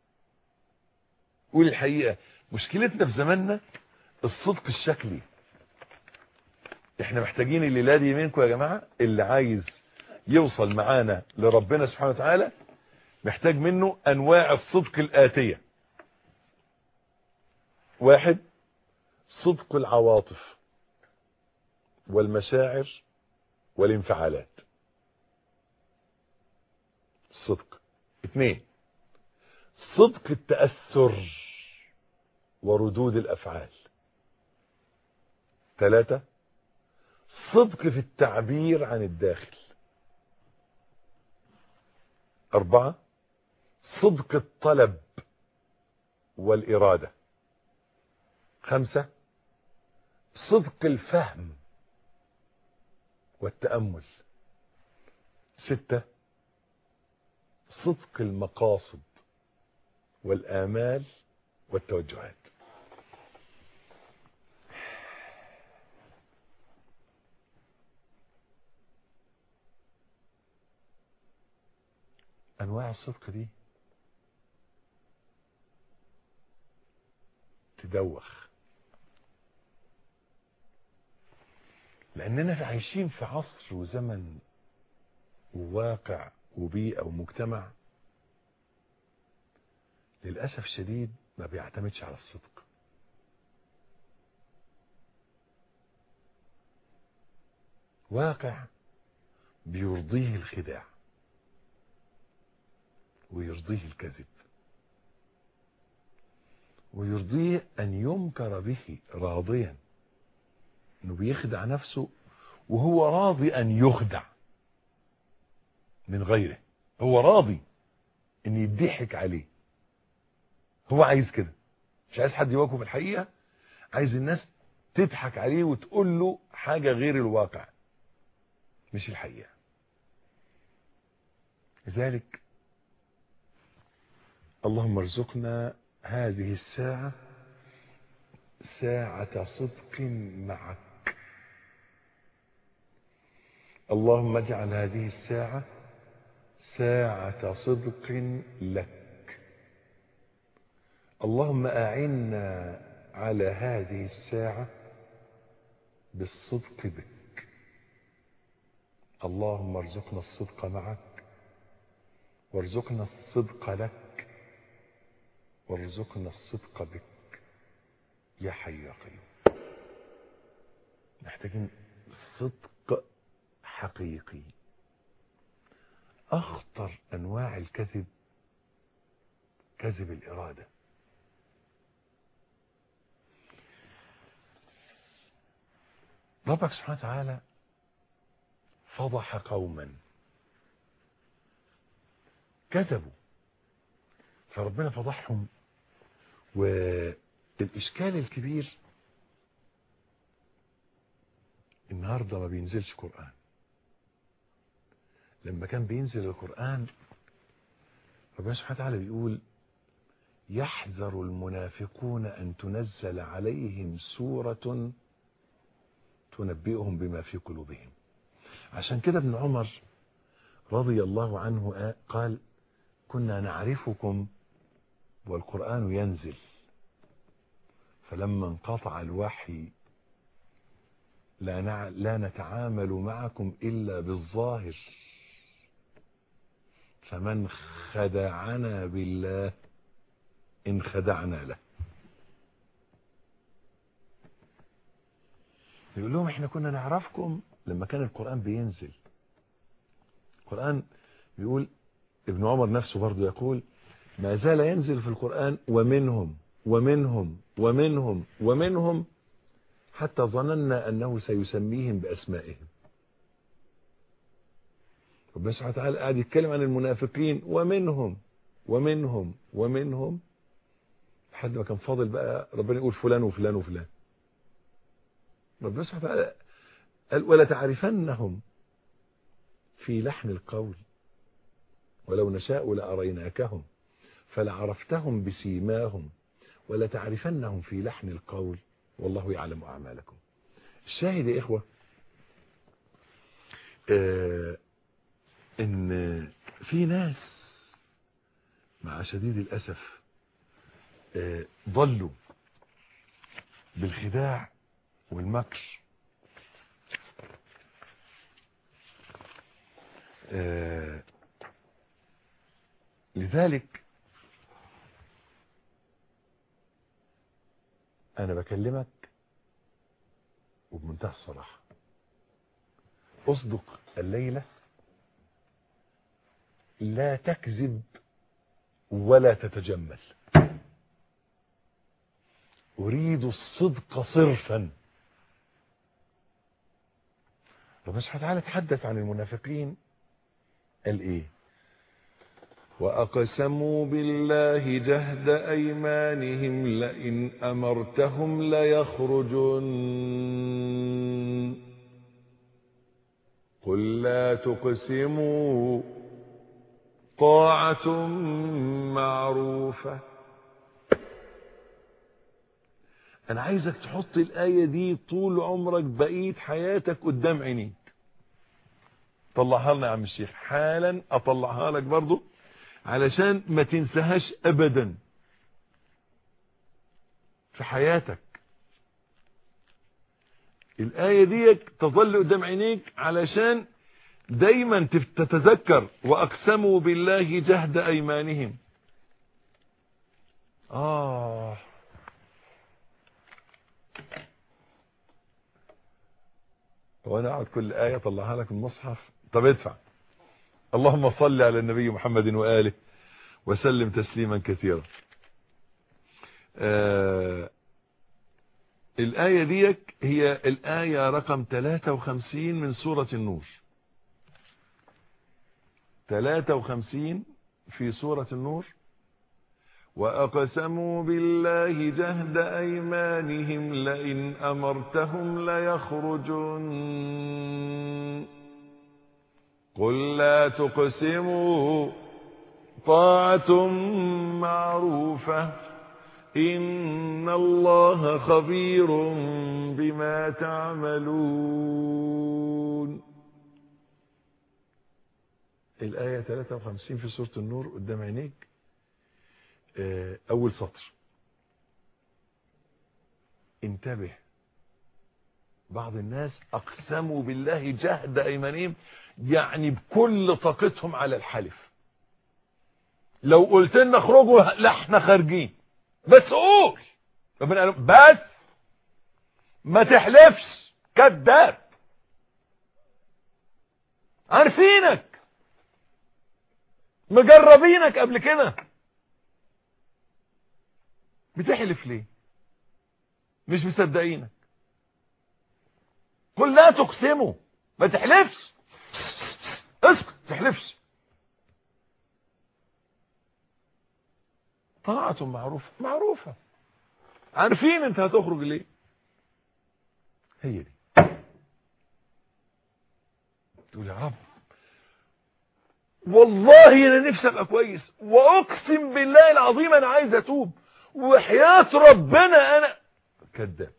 قول الحقيقة مشكلتنا في زماننا الصدق الشكلي احنا محتاجين الليلة دي منكم يا جماعة اللي عايز يوصل معانا لربنا سبحانه وتعالى محتاج منه انواع الصدق الاتية واحد صدق العواطف والمشاعر والانفعالات الصدق اثنين صدق التأثر وردود الأفعال ثلاثة صدق في التعبير عن الداخل أربعة صدق الطلب والإرادة خمسة صدق الفهم والتأمل ستة صدق المقاصد والآمال والتوجهات أنواع الصدق دي تدوخ لأننا عايشين في عصر وزمن وواقع وبيئة ومجتمع للأسف الشديد ما بيعتمدش على الصدق واقع بيرضيه الخداع ويرضيه الكذب ويرضيه أن ينكر به راضيا انه بيخدع نفسه وهو راضي ان يخدع من غيره هو راضي ان يضحك عليه هو عايز كده مش عايز حد يواجهه في الحقيقة عايز الناس تضحك عليه وتقول له حاجة غير الواقع مش الحقيقة لذلك اللهم ارزقنا هذه الساعة ساعة صدق معك اللهم اجعل هذه الساعة ساعة صدق لك اللهم أعنا على هذه الساعة بالصدق بك اللهم ارزقنا الصدق معك وارزقنا الصدق لك وارزقنا الصدق بك يا حي يا قيوم محتاجين صدق حقيقي اخطر انواع الكذب كذب الاراده ربك سبحانه وتعالى فضح قوما كذبوا فربنا فضحهم والإشكال الكبير النهاردة ما بينزلش قرآن لما كان بينزل القرآن ربنا سبحانه وتعالى بيقول يحذر المنافقون أن تنزل عليهم سورة تنبئهم بما في قلوبهم عشان كده ابن عمر رضي الله عنه قال كنا نعرفكم والقرآن ينزل فلما انقطع الوحي لا, نع... لا نتعامل معكم إلا بالظاهر فمن خدعنا بالله إن خدعنا له يقول لهم احنا كنا نعرفكم لما كان القرآن بينزل القرآن بيقول ابن عمر نفسه برضه يقول ما زال ينزل في القرآن ومنهم ومنهم ومنهم ومنهم حتى ظننا أنه سيسميهم بأسمائهم ربنا سبحانه وتعالى قاعد يتكلم عن المنافقين ومنهم ومنهم ومنهم لحد ما كان فاضل بقى ربنا يقول فلان وفلان وفلان ربنا سبحانه وتعالى قال ولا تعرفنهم في لحن القول ولو نشاء لأريناكهم فلعرفتهم بسيماهم ولتعرفنهم في لحن القول والله يعلم أعمالكم الشاهد يا إخوة آه إن في ناس مع شديد الأسف آه ضلوا بالخداع والمكر آه لذلك انا بكلمك وبمنتهى الصراحة اصدق الليلة لا تكذب ولا تتجمل اريد الصدق صرفا ربنا سبحانه وتعالى تحدث عن المنافقين قال ايه وأقسموا بالله جهد أيمانهم لئن أمرتهم ليخرجن قل لا تقسموا طاعة معروفة أنا عايزك تحط الآية دي طول عمرك بقية حياتك قدام عينيك طلعها لنا يا عم الشيخ حالا أطلعها لك برضو علشان ما تنساهاش ابدا في حياتك الآية دي تظل قدام عينيك علشان دايما تتذكر وأقسموا بالله جهد أيمانهم آه وانا اقعد كل آية طلعها لك من المصحف طب ادفع اللهم صل على النبي محمد وآله وسلم تسليما كثيرا آه الآية دي هي الآية رقم 53 من سورة النور 53 في سورة النور وأقسموا بالله جهد أيمانهم لئن أمرتهم ليخرجن قل لا تقسموا طاعة معروفة إن الله خبير بما تعملون الآية 53 في سورة النور قدام عينيك أول سطر انتبه بعض الناس أقسموا بالله جهد أيمانهم يعني بكل طاقتهم على الحلف لو قلت لنا اخرجوا لا احنا خارجين بس قول ربنا قال بس ما تحلفش كذاب عارفينك مجربينك قبل كده بتحلف ليه مش مصدقينك قل لا تقسموا ما تحلفش اسكت تحلفش طاعة معروفة معروفة عارفين انت هتخرج ليه هي دي تقول يا رب والله انا نفسي ابقى كويس واقسم بالله العظيم انا عايز اتوب وحياة ربنا انا كذاب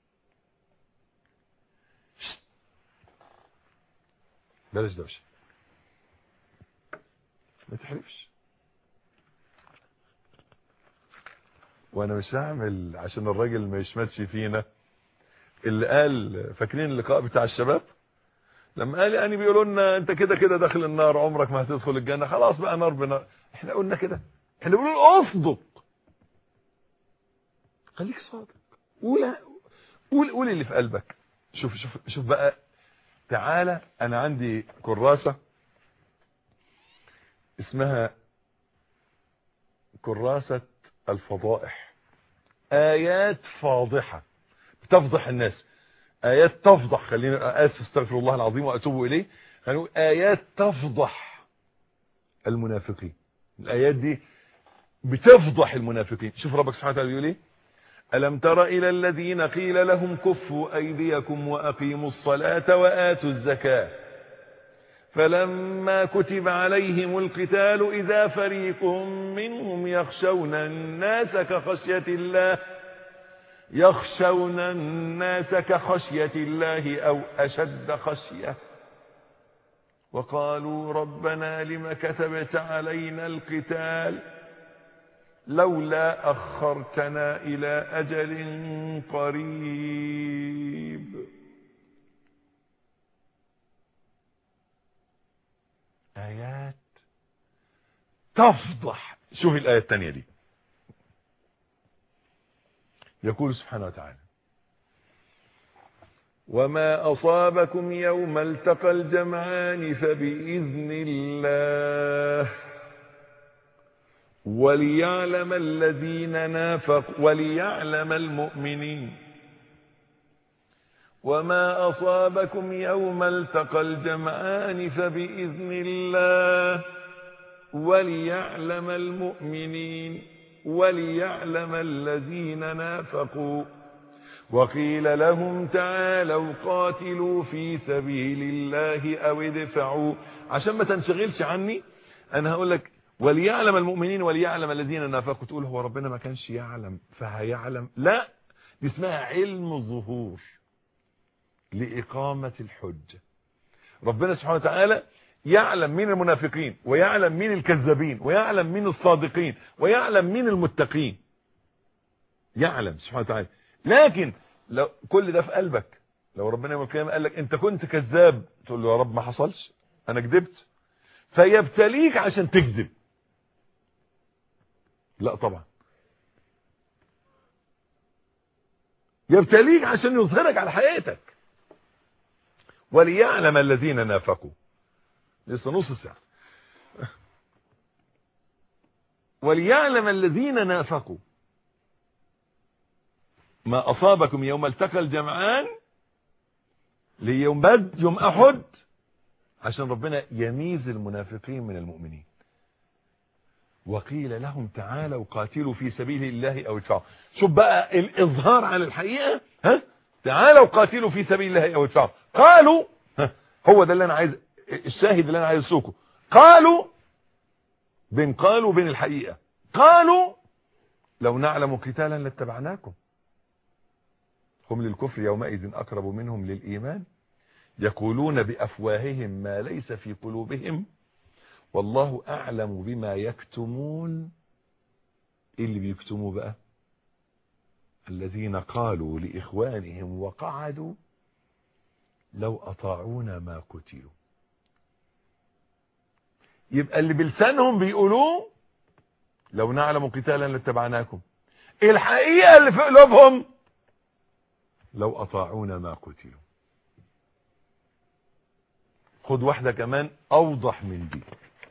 بلاش دوشه ما تحلفش وانا مش هعمل عشان الراجل ما يشمتش فينا اللي قال فاكرين اللقاء بتاع الشباب لما قال يعني بيقولوا لنا انت كده كده داخل النار عمرك ما هتدخل الجنه خلاص بقى نار بنار احنا قلنا كده احنا بنقول اصدق خليك صادق قول قول قول اللي في قلبك شوف شوف شوف بقى تعالى انا عندي كراسه اسمها كراسة الفضائح آيات فاضحة بتفضح الناس آيات تفضح خلينا آسف استغفر الله العظيم وأتوب إليه خلينا آيات تفضح المنافقين الآيات دي بتفضح المنافقين شوف ربك سبحانه وتعالى يقول ايه ألم تر إلى الذين قيل لهم كفوا أيديكم وأقيموا الصلاة وآتوا الزكاة فلما كتب عليهم القتال إذا فريق منهم يخشون الناس كخشية الله يخشون الناس كخشية الله أو أشد خشية وقالوا ربنا لم كتبت علينا القتال لولا أخرتنا إلى أجل قريب آيات تفضح شوف الآية الثانية دي يقول سبحانه وتعالى وما أصابكم يوم التقى الجمعان فبإذن الله وليعلم الذين نافقوا وليعلم المؤمنين وما أصابكم يوم التقى الجمعان فبإذن الله وليعلم المؤمنين وليعلم الذين نافقوا وقيل لهم تعالوا قاتلوا في سبيل الله أو ادفعوا عشان ما تنشغلش عني أنا هقول لك وليعلم المؤمنين وليعلم الذين نافقوا تقول هو ربنا ما كانش يعلم فهيعلم لا دي اسمها علم الظهور لإقامة الحجة ربنا سبحانه وتعالى يعلم مين المنافقين ويعلم مين الكذابين ويعلم مين الصادقين ويعلم مين المتقين يعلم سبحانه وتعالى لكن لو كل ده في قلبك لو ربنا يوم القيامه قال لك انت كنت كذاب تقول له يا رب ما حصلش انا كذبت فيبتليك عشان تكذب لا طبعا يبتليك عشان يظهرك على حقيقتك وليعلم الذين نافقوا لسه نص ساعة وليعلم الذين نافقوا ما أصابكم يوم التقى الجمعان ليوم بد يوم أحد عشان ربنا يميز المنافقين من المؤمنين وقيل لهم تعالوا قاتلوا في سبيل الله أو ادفعوا شوف بقى الإظهار على الحقيقة ها تعالوا قاتلوا في سبيل الله أو ادفعوا قالوا ها هو ده اللي أنا عايز الشاهد اللي أنا عايز أسوقه قالوا بين قالوا وبين الحقيقة قالوا لو نعلم قتالا لاتبعناكم هم للكفر يومئذ أقرب منهم للإيمان يقولون بأفواههم ما ليس في قلوبهم والله أعلم بما يكتمون إيه اللي بيكتموا بقى الذين قالوا لإخوانهم وقعدوا لو أطاعونا ما قتلوا يبقى اللي بلسانهم بيقولوه لو نعلم قتالا لاتبعناكم الحقيقة اللي في قلوبهم لو أطاعونا ما قتلوا خد واحدة كمان أوضح من دي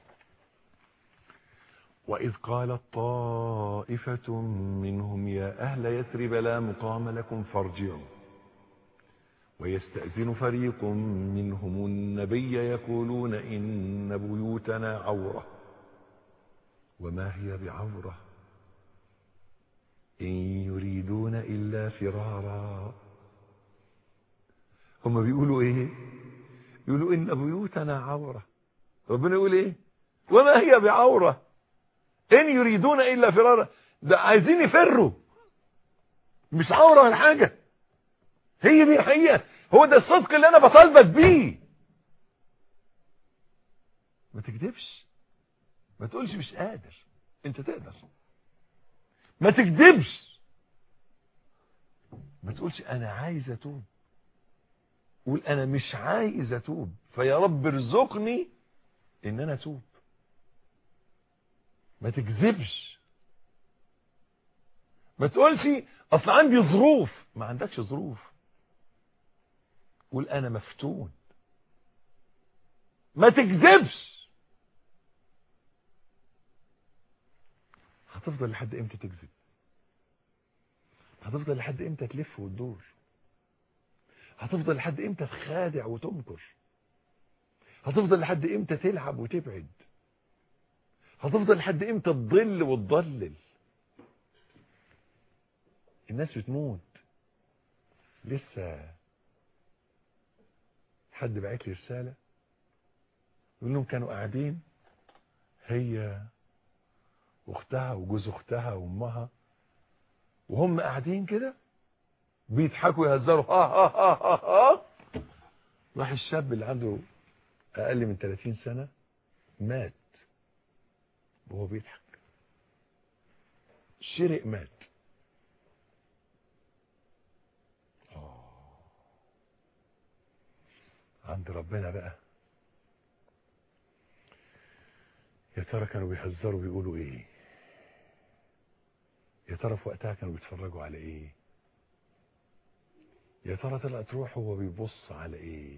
وإذ قالت طائفة منهم يا أهل يثرب لا مقام لكم فارجعوا ويستأذن فريق منهم النبي يقولون إن بيوتنا عورة وما هي بعورة إن يريدون إلا فرارا هم بيقولوا إيه يقولوا إن بيوتنا عورة ربنا يقول إيه وما هي بعورة إن يريدون إلا فرارا ده عايزين يفروا مش عورة ولا حاجة هي دي الحقيقة هو ده الصدق اللي أنا بطالبك بيه ما تكذبش ما تقولش مش قادر انت تقدر ما تكذبش ما تقولش انا عايز اتوب قول انا مش عايز اتوب فيا رب ارزقني ان انا اتوب ما تكذبش ما تقولش اصل عندي ظروف ما عندكش ظروف قول انا مفتون ما تكذبش هتفضل لحد امتى تكذب هتفضل لحد امتى تلف وتدور هتفضل لحد امتى تخادع وتمكر هتفضل لحد امتى تلعب وتبعد هتفضل لحد امتى تضل وتضلل الناس بتموت لسه حد بعت لي رساله يقول لهم كانوا قاعدين هي واختها وجوز اختها وامها وهم قاعدين كده بيضحكوا يهزروا ها ها ها ها ها راح الشاب اللي عنده اقل من 30 سنه مات وهو بيضحك شرق مات آه. عند ربنا بقى يا ترى كانوا بيهزروا بيقولوا ايه يا ترى في وقتها كانوا بيتفرجوا على ايه يا ترى طلعت روحه وهو بيبص على ايه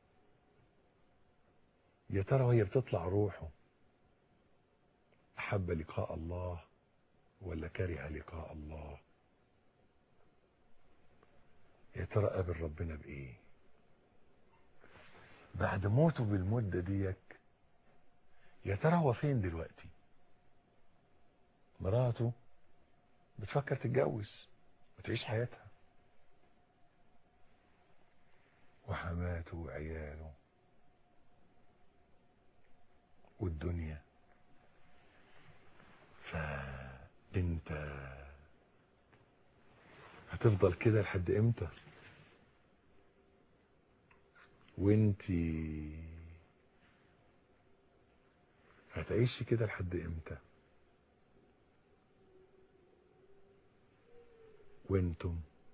يا ترى وهي بتطلع روحه احب لقاء الله ولا كره لقاء الله يا ترى قابل ربنا بايه بعد موته بالمدة ديك يا ترى هو فين دلوقتي مراته بتفكر تتجوز وتعيش حياتها وحماته وعياله والدنيا فانت هتفضل كده لحد امتى وانتي هتعيشي كده لحد امتى وانتم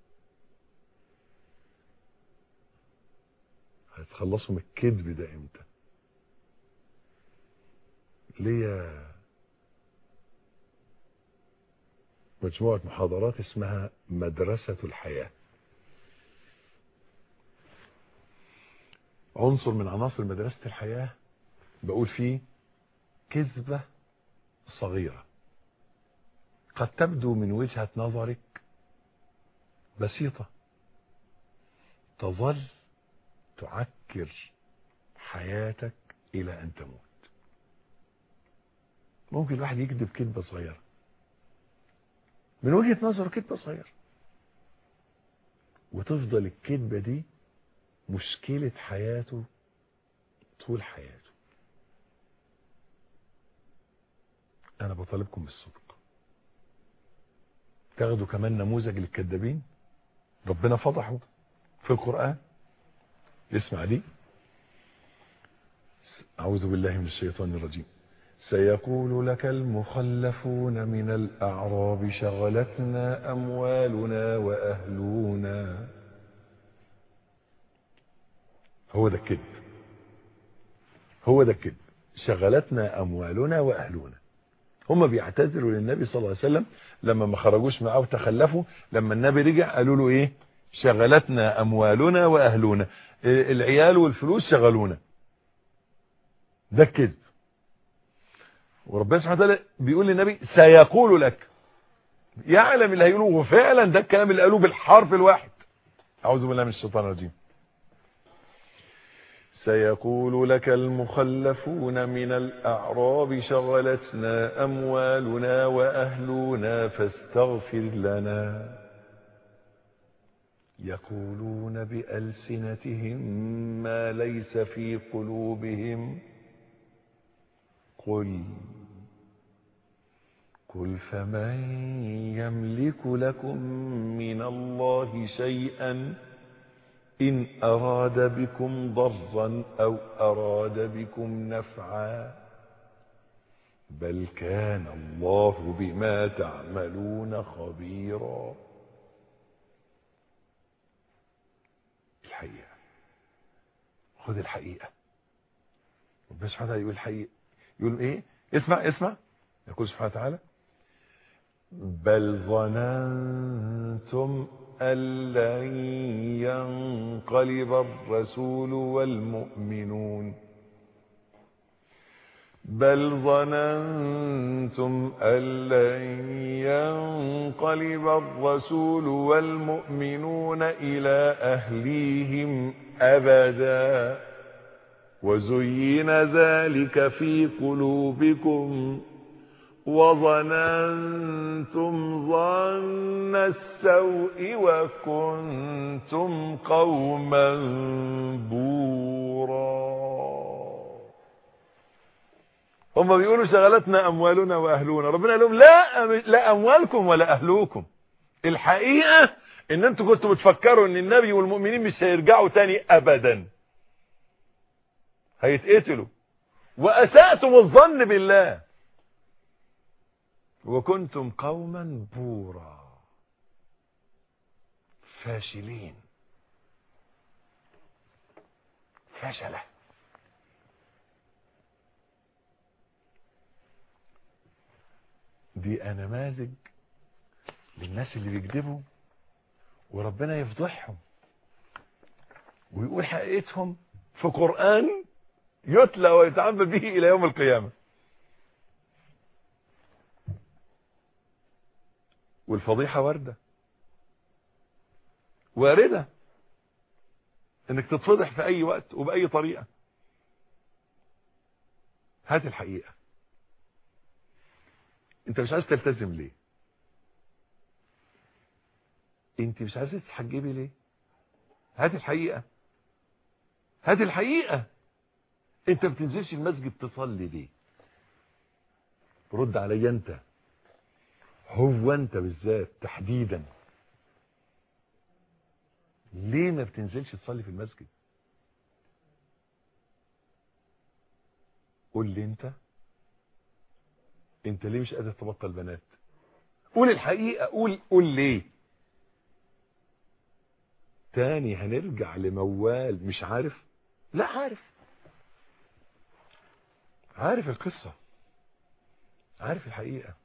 هتخلصوا من الكذب ده امتى ليا مجموعة محاضرات اسمها مدرسة الحياة عنصر من عناصر مدرسة الحياة بقول فيه كذبة صغيرة قد تبدو من وجهة نظرك بسيطة تظل تعكر حياتك إلى أن تموت ممكن الواحد يكذب كذبة صغيرة من وجهة نظره كذبة صغيرة وتفضل الكذبة دي مشكلة حياته طول حياته أنا بطالبكم بالصدق تاخدوا كمان نموذج للكذابين ربنا فضحه في القرآن اسمع دي أعوذ بالله من الشيطان الرجيم سيقول لك المخلفون من الأعراب شغلتنا أموالنا وأهلنا هو ده الكذب هو ده الكذب شغلتنا أموالنا وأهلنا هم بيعتذروا للنبي صلى الله عليه وسلم لما ما خرجوش معاه وتخلفوا لما النبي رجع قالوا له ايه شغلتنا اموالنا واهلنا العيال والفلوس شغلونا ده الكذب وربنا سبحانه وتعالى بيقول للنبي سيقول لك يعلم اللي هيقوله وفعلا ده الكلام اللي قالوه بالحرف الواحد اعوذ بالله من الشيطان الرجيم سيقول لك المخلفون من الأعراب شغلتنا أموالنا وأهلنا فاستغفر لنا يقولون بألسنتهم ما ليس في قلوبهم قل قل فمن يملك لكم من الله شيئا إن أراد بكم ضرا أو أراد بكم نفعا بل كان الله بما تعملون خبيرا الحقيقة خذ الحقيقة ربنا سبحانه وتعالى يقول الحقيقة يقول ايه اسمع اسمع يقول سبحانه وتعالى بل ظننتم أن لن ينقلب الرسول والمؤمنون بل ظننتم أن لن ينقلب الرسول والمؤمنون إلى أهليهم أبدا وزين ذلك في قلوبكم وظننتم ظن السوء وكنتم قوما بورا هم بيقولوا شغلتنا اموالنا واهلنا ربنا قال لهم لا لا اموالكم ولا اهلوكم الحقيقه ان انتوا كنتوا بتفكروا ان النبي والمؤمنين مش هيرجعوا تاني ابدا هيتقتلوا واساتم الظن بالله وكنتم قوما بورا فاشلين فشله دي نماذج للناس اللي بيكذبوا وربنا يفضحهم ويقول حقيقتهم في قرآن يتلى ويتعبد به إلى يوم القيامة والفضيحة واردة واردة انك تتفضح في اي وقت وبأي طريقة هات الحقيقة انت مش عايز تلتزم ليه انت مش عايز تتحجبي ليه هات الحقيقة هات الحقيقة انت ما بتنزلش المسجد تصلي ليه رد عليا انت هو انت بالذات تحديدا ليه ما بتنزلش تصلي في المسجد قول لي انت انت ليه مش قادر تبطل بنات قول الحقيقة قول قول ليه تاني هنرجع لموال مش عارف لا عارف عارف القصة عارف الحقيقة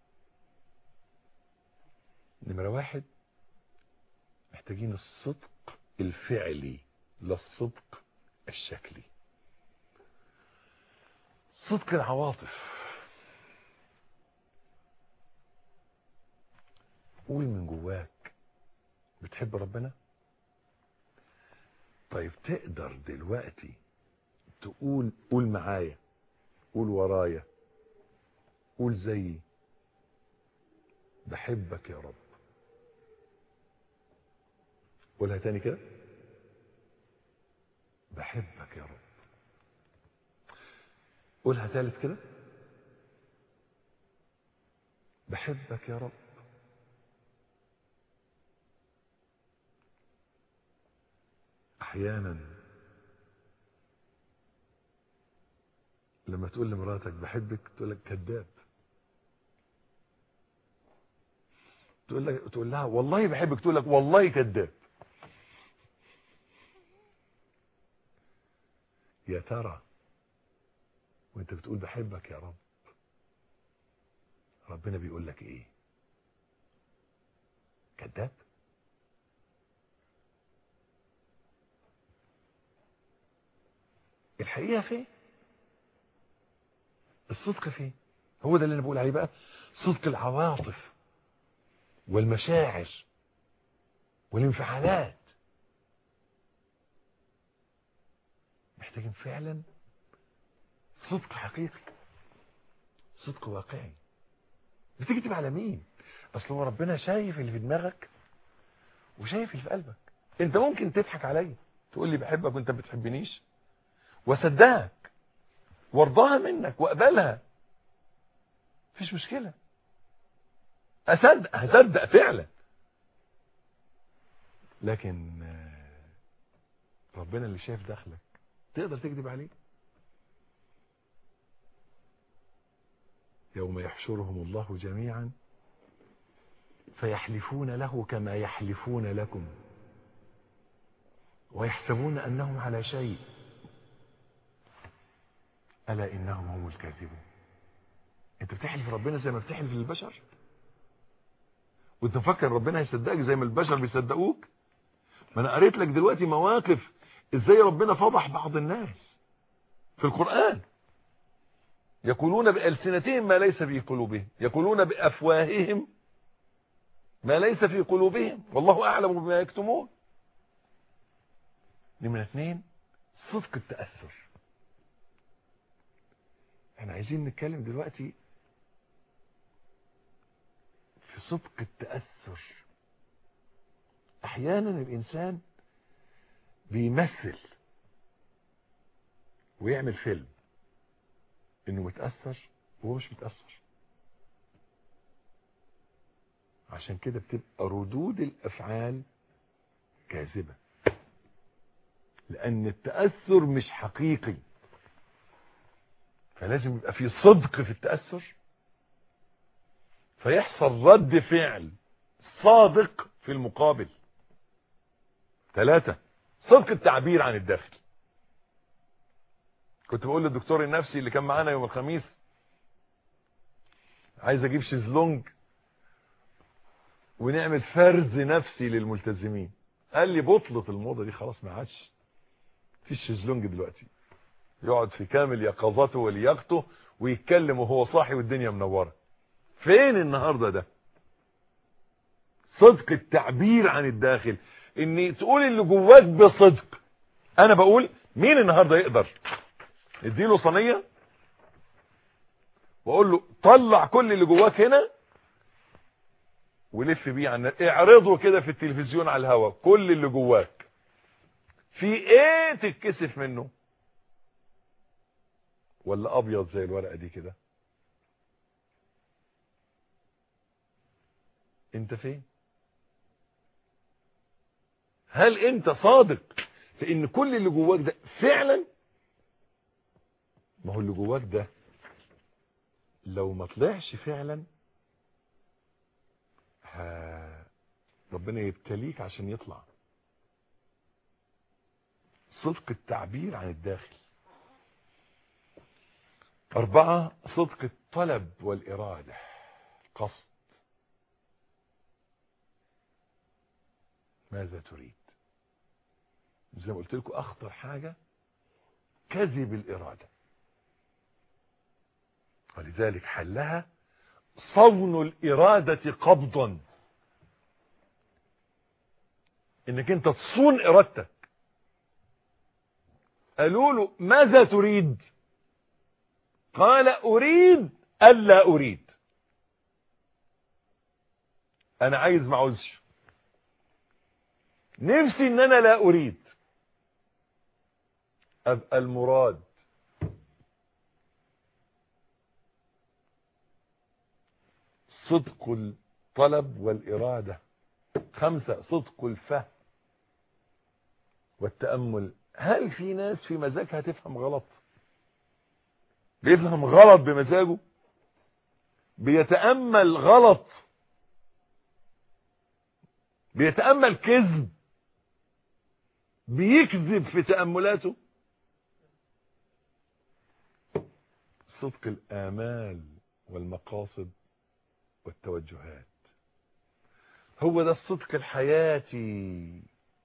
نمرة واحد محتاجين الصدق الفعلي لا الصدق الشكلي صدق العواطف قول من جواك بتحب ربنا طيب تقدر دلوقتي تقول قول معايا قول ورايا قول زيي بحبك يا رب قولها تاني كده بحبك يا رب قولها تالت كده بحبك يا رب احيانا لما تقول لمراتك بحبك تقول لك كذاب تقول لك تقول لها والله بحبك تقول لك والله كذاب يا ترى وانت بتقول بحبك يا رب ربنا بيقول لك ايه كذاب الحقيقة فين الصدق فين هو ده اللي انا بقول عليه بقى صدق العواطف والمشاعر والانفعالات محتاجين فعلا صدق حقيقي صدق واقعي بتكتب على مين اصل هو ربنا شايف اللي في دماغك وشايف اللي في قلبك انت ممكن تضحك عليا تقول لي بحبك وانت ما بتحبنيش واصدقك وارضاها منك واقبلها مفيش مشكله اصدق هصدق فعلا لكن ربنا اللي شايف داخلك تقدر تكذب عليه يوم يحشرهم الله جميعا فيحلفون له كما يحلفون لكم ويحسبون انهم على شيء الا انهم هم الكاذبون انت بتحلف ربنا زي ما بتحلف للبشر وانت مفكر ربنا هيصدقك زي ما البشر بيصدقوك ما انا قريت لك دلوقتي مواقف ازاي ربنا فضح بعض الناس في القرآن يقولون بألسنتهم ما ليس في قلوبهم يقولون بأفواههم ما ليس في قلوبهم والله أعلم بما يكتمون نمرة اثنين صدق التأثر احنا عايزين نتكلم دلوقتي في صدق التأثر احيانا الانسان بيمثل ويعمل فيلم انه متأثر وهو مش متأثر عشان كده بتبقى ردود الافعال كاذبة لان التأثر مش حقيقي فلازم يبقى في صدق في التأثر فيحصل رد فعل صادق في المقابل ثلاثة صدق التعبير عن الداخل كنت بقول للدكتور النفسي اللي كان معانا يوم الخميس عايز اجيب شيزلونج ونعمل فرز نفسي للملتزمين قال لي بطلت الموضه دي خلاص ما عادش فيش شيزلونج دلوقتي يقعد في كامل يقظته ولياقته ويتكلم وهو صاحي والدنيا منوره فين النهارده ده صدق التعبير عن الداخل ان تقول اللي جواك بصدق انا بقول مين النهارده يقدر اديله صينيه واقول له طلع كل اللي جواك هنا ولف بيه عن اعرضه كده في التلفزيون على الهواء كل اللي جواك في ايه تتكسف منه ولا ابيض زي الورقه دي كده انت فين هل انت صادق في ان كل اللي جواك ده فعلا ما هو اللي جواك ده لو ما طلعش فعلا ها ربنا يبتليك عشان يطلع صدق التعبير عن الداخل أربعة صدق الطلب والإرادة قصد ماذا تريد زي ما قلت لكم أخطر حاجة كذب الإرادة ولذلك حلها صون الإرادة قبضا انك انت تصون ارادتك قالوا له ماذا تريد قال اريد الا اريد انا عايز ما عاوزش نفسي ان انا لا اريد ابقى المراد صدق الطلب والإرادة خمسة صدق الفهم والتأمل هل في ناس في مزاجها تفهم غلط بيفهم غلط بمزاجه بيتأمل غلط بيتأمل كذب بيكذب في تأملاته صدق الآمال والمقاصد والتوجهات هو ده الصدق الحياتي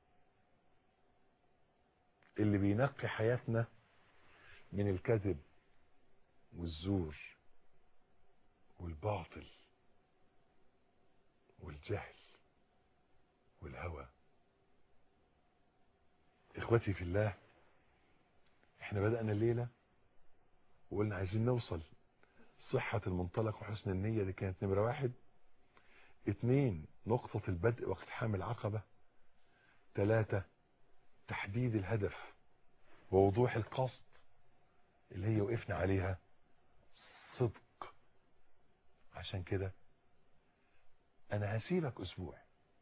اللي بينقي حياتنا من الكذب والزور والباطل والجهل والهوى اخوتي في الله احنا بدأنا الليلة وقلنا عايزين نوصل صحة المنطلق وحسن النية دي كانت نمرة واحد اتنين نقطة البدء واقتحام العقبة تلاتة تحديد الهدف ووضوح القصد اللي هي وقفنا عليها صدق عشان كده انا هسيبك اسبوع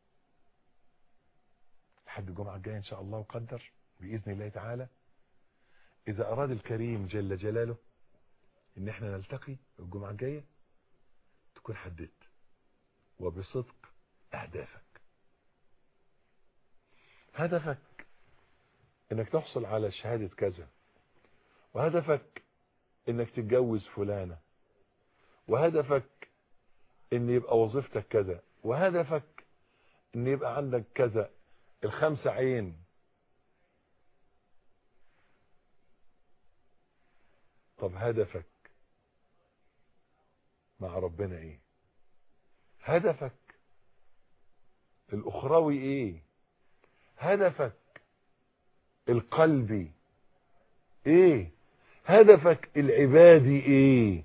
لحد الجمعة الجاية ان شاء الله وقدر بإذن الله تعالى اذا اراد الكريم جل جلاله ان احنا نلتقي الجمعة الجاية تكون حددت وبصدق اهدافك هدفك انك تحصل على شهادة كذا وهدفك انك تتجوز فلانة وهدفك ان يبقى وظيفتك كذا وهدفك ان يبقى عندك كذا الخمسة عين طب هدفك مع ربنا ايه هدفك الاخروي ايه هدفك القلبي ايه هدفك العبادي ايه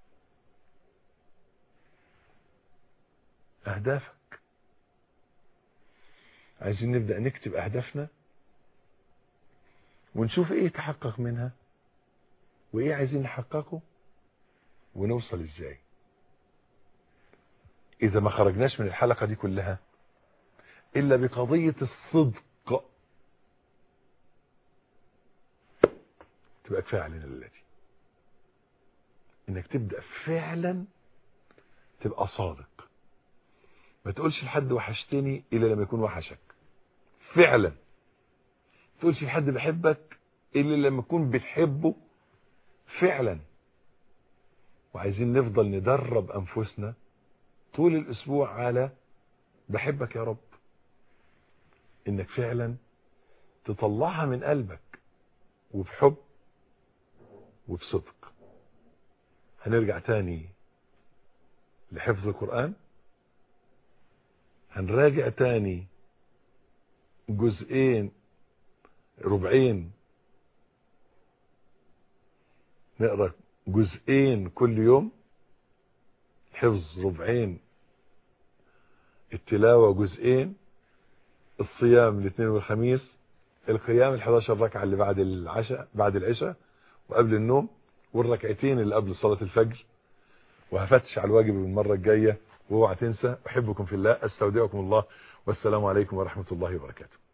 اهدافك عايزين نبدأ نكتب اهدافنا ونشوف ايه تحقق منها وايه عايزين نحققه ونوصل ازاي اذا ما خرجناش من الحلقة دي كلها الا بقضية الصدق تبقى كفايه علينا التي انك تبدأ فعلا تبقى صادق ما تقولش لحد وحشتني الا لما يكون وحشك فعلا ما تقولش لحد بحبك الا لما يكون بتحبه فعلا وعايزين نفضل ندرب انفسنا طول الاسبوع على بحبك يا رب انك فعلا تطلعها من قلبك وبحب وبصدق هنرجع تاني لحفظ القرآن هنراجع تاني جزئين ربعين نقرا جزئين كل يوم حفظ ربعين التلاوة جزئين الصيام الاثنين والخميس القيام ال 11 ركعة اللي بعد العشاء بعد العشاء وقبل النوم والركعتين اللي قبل صلاة الفجر وهفتش على الواجب المرة الجاية واوعى تنسى احبكم في الله استودعكم الله والسلام عليكم ورحمة الله وبركاته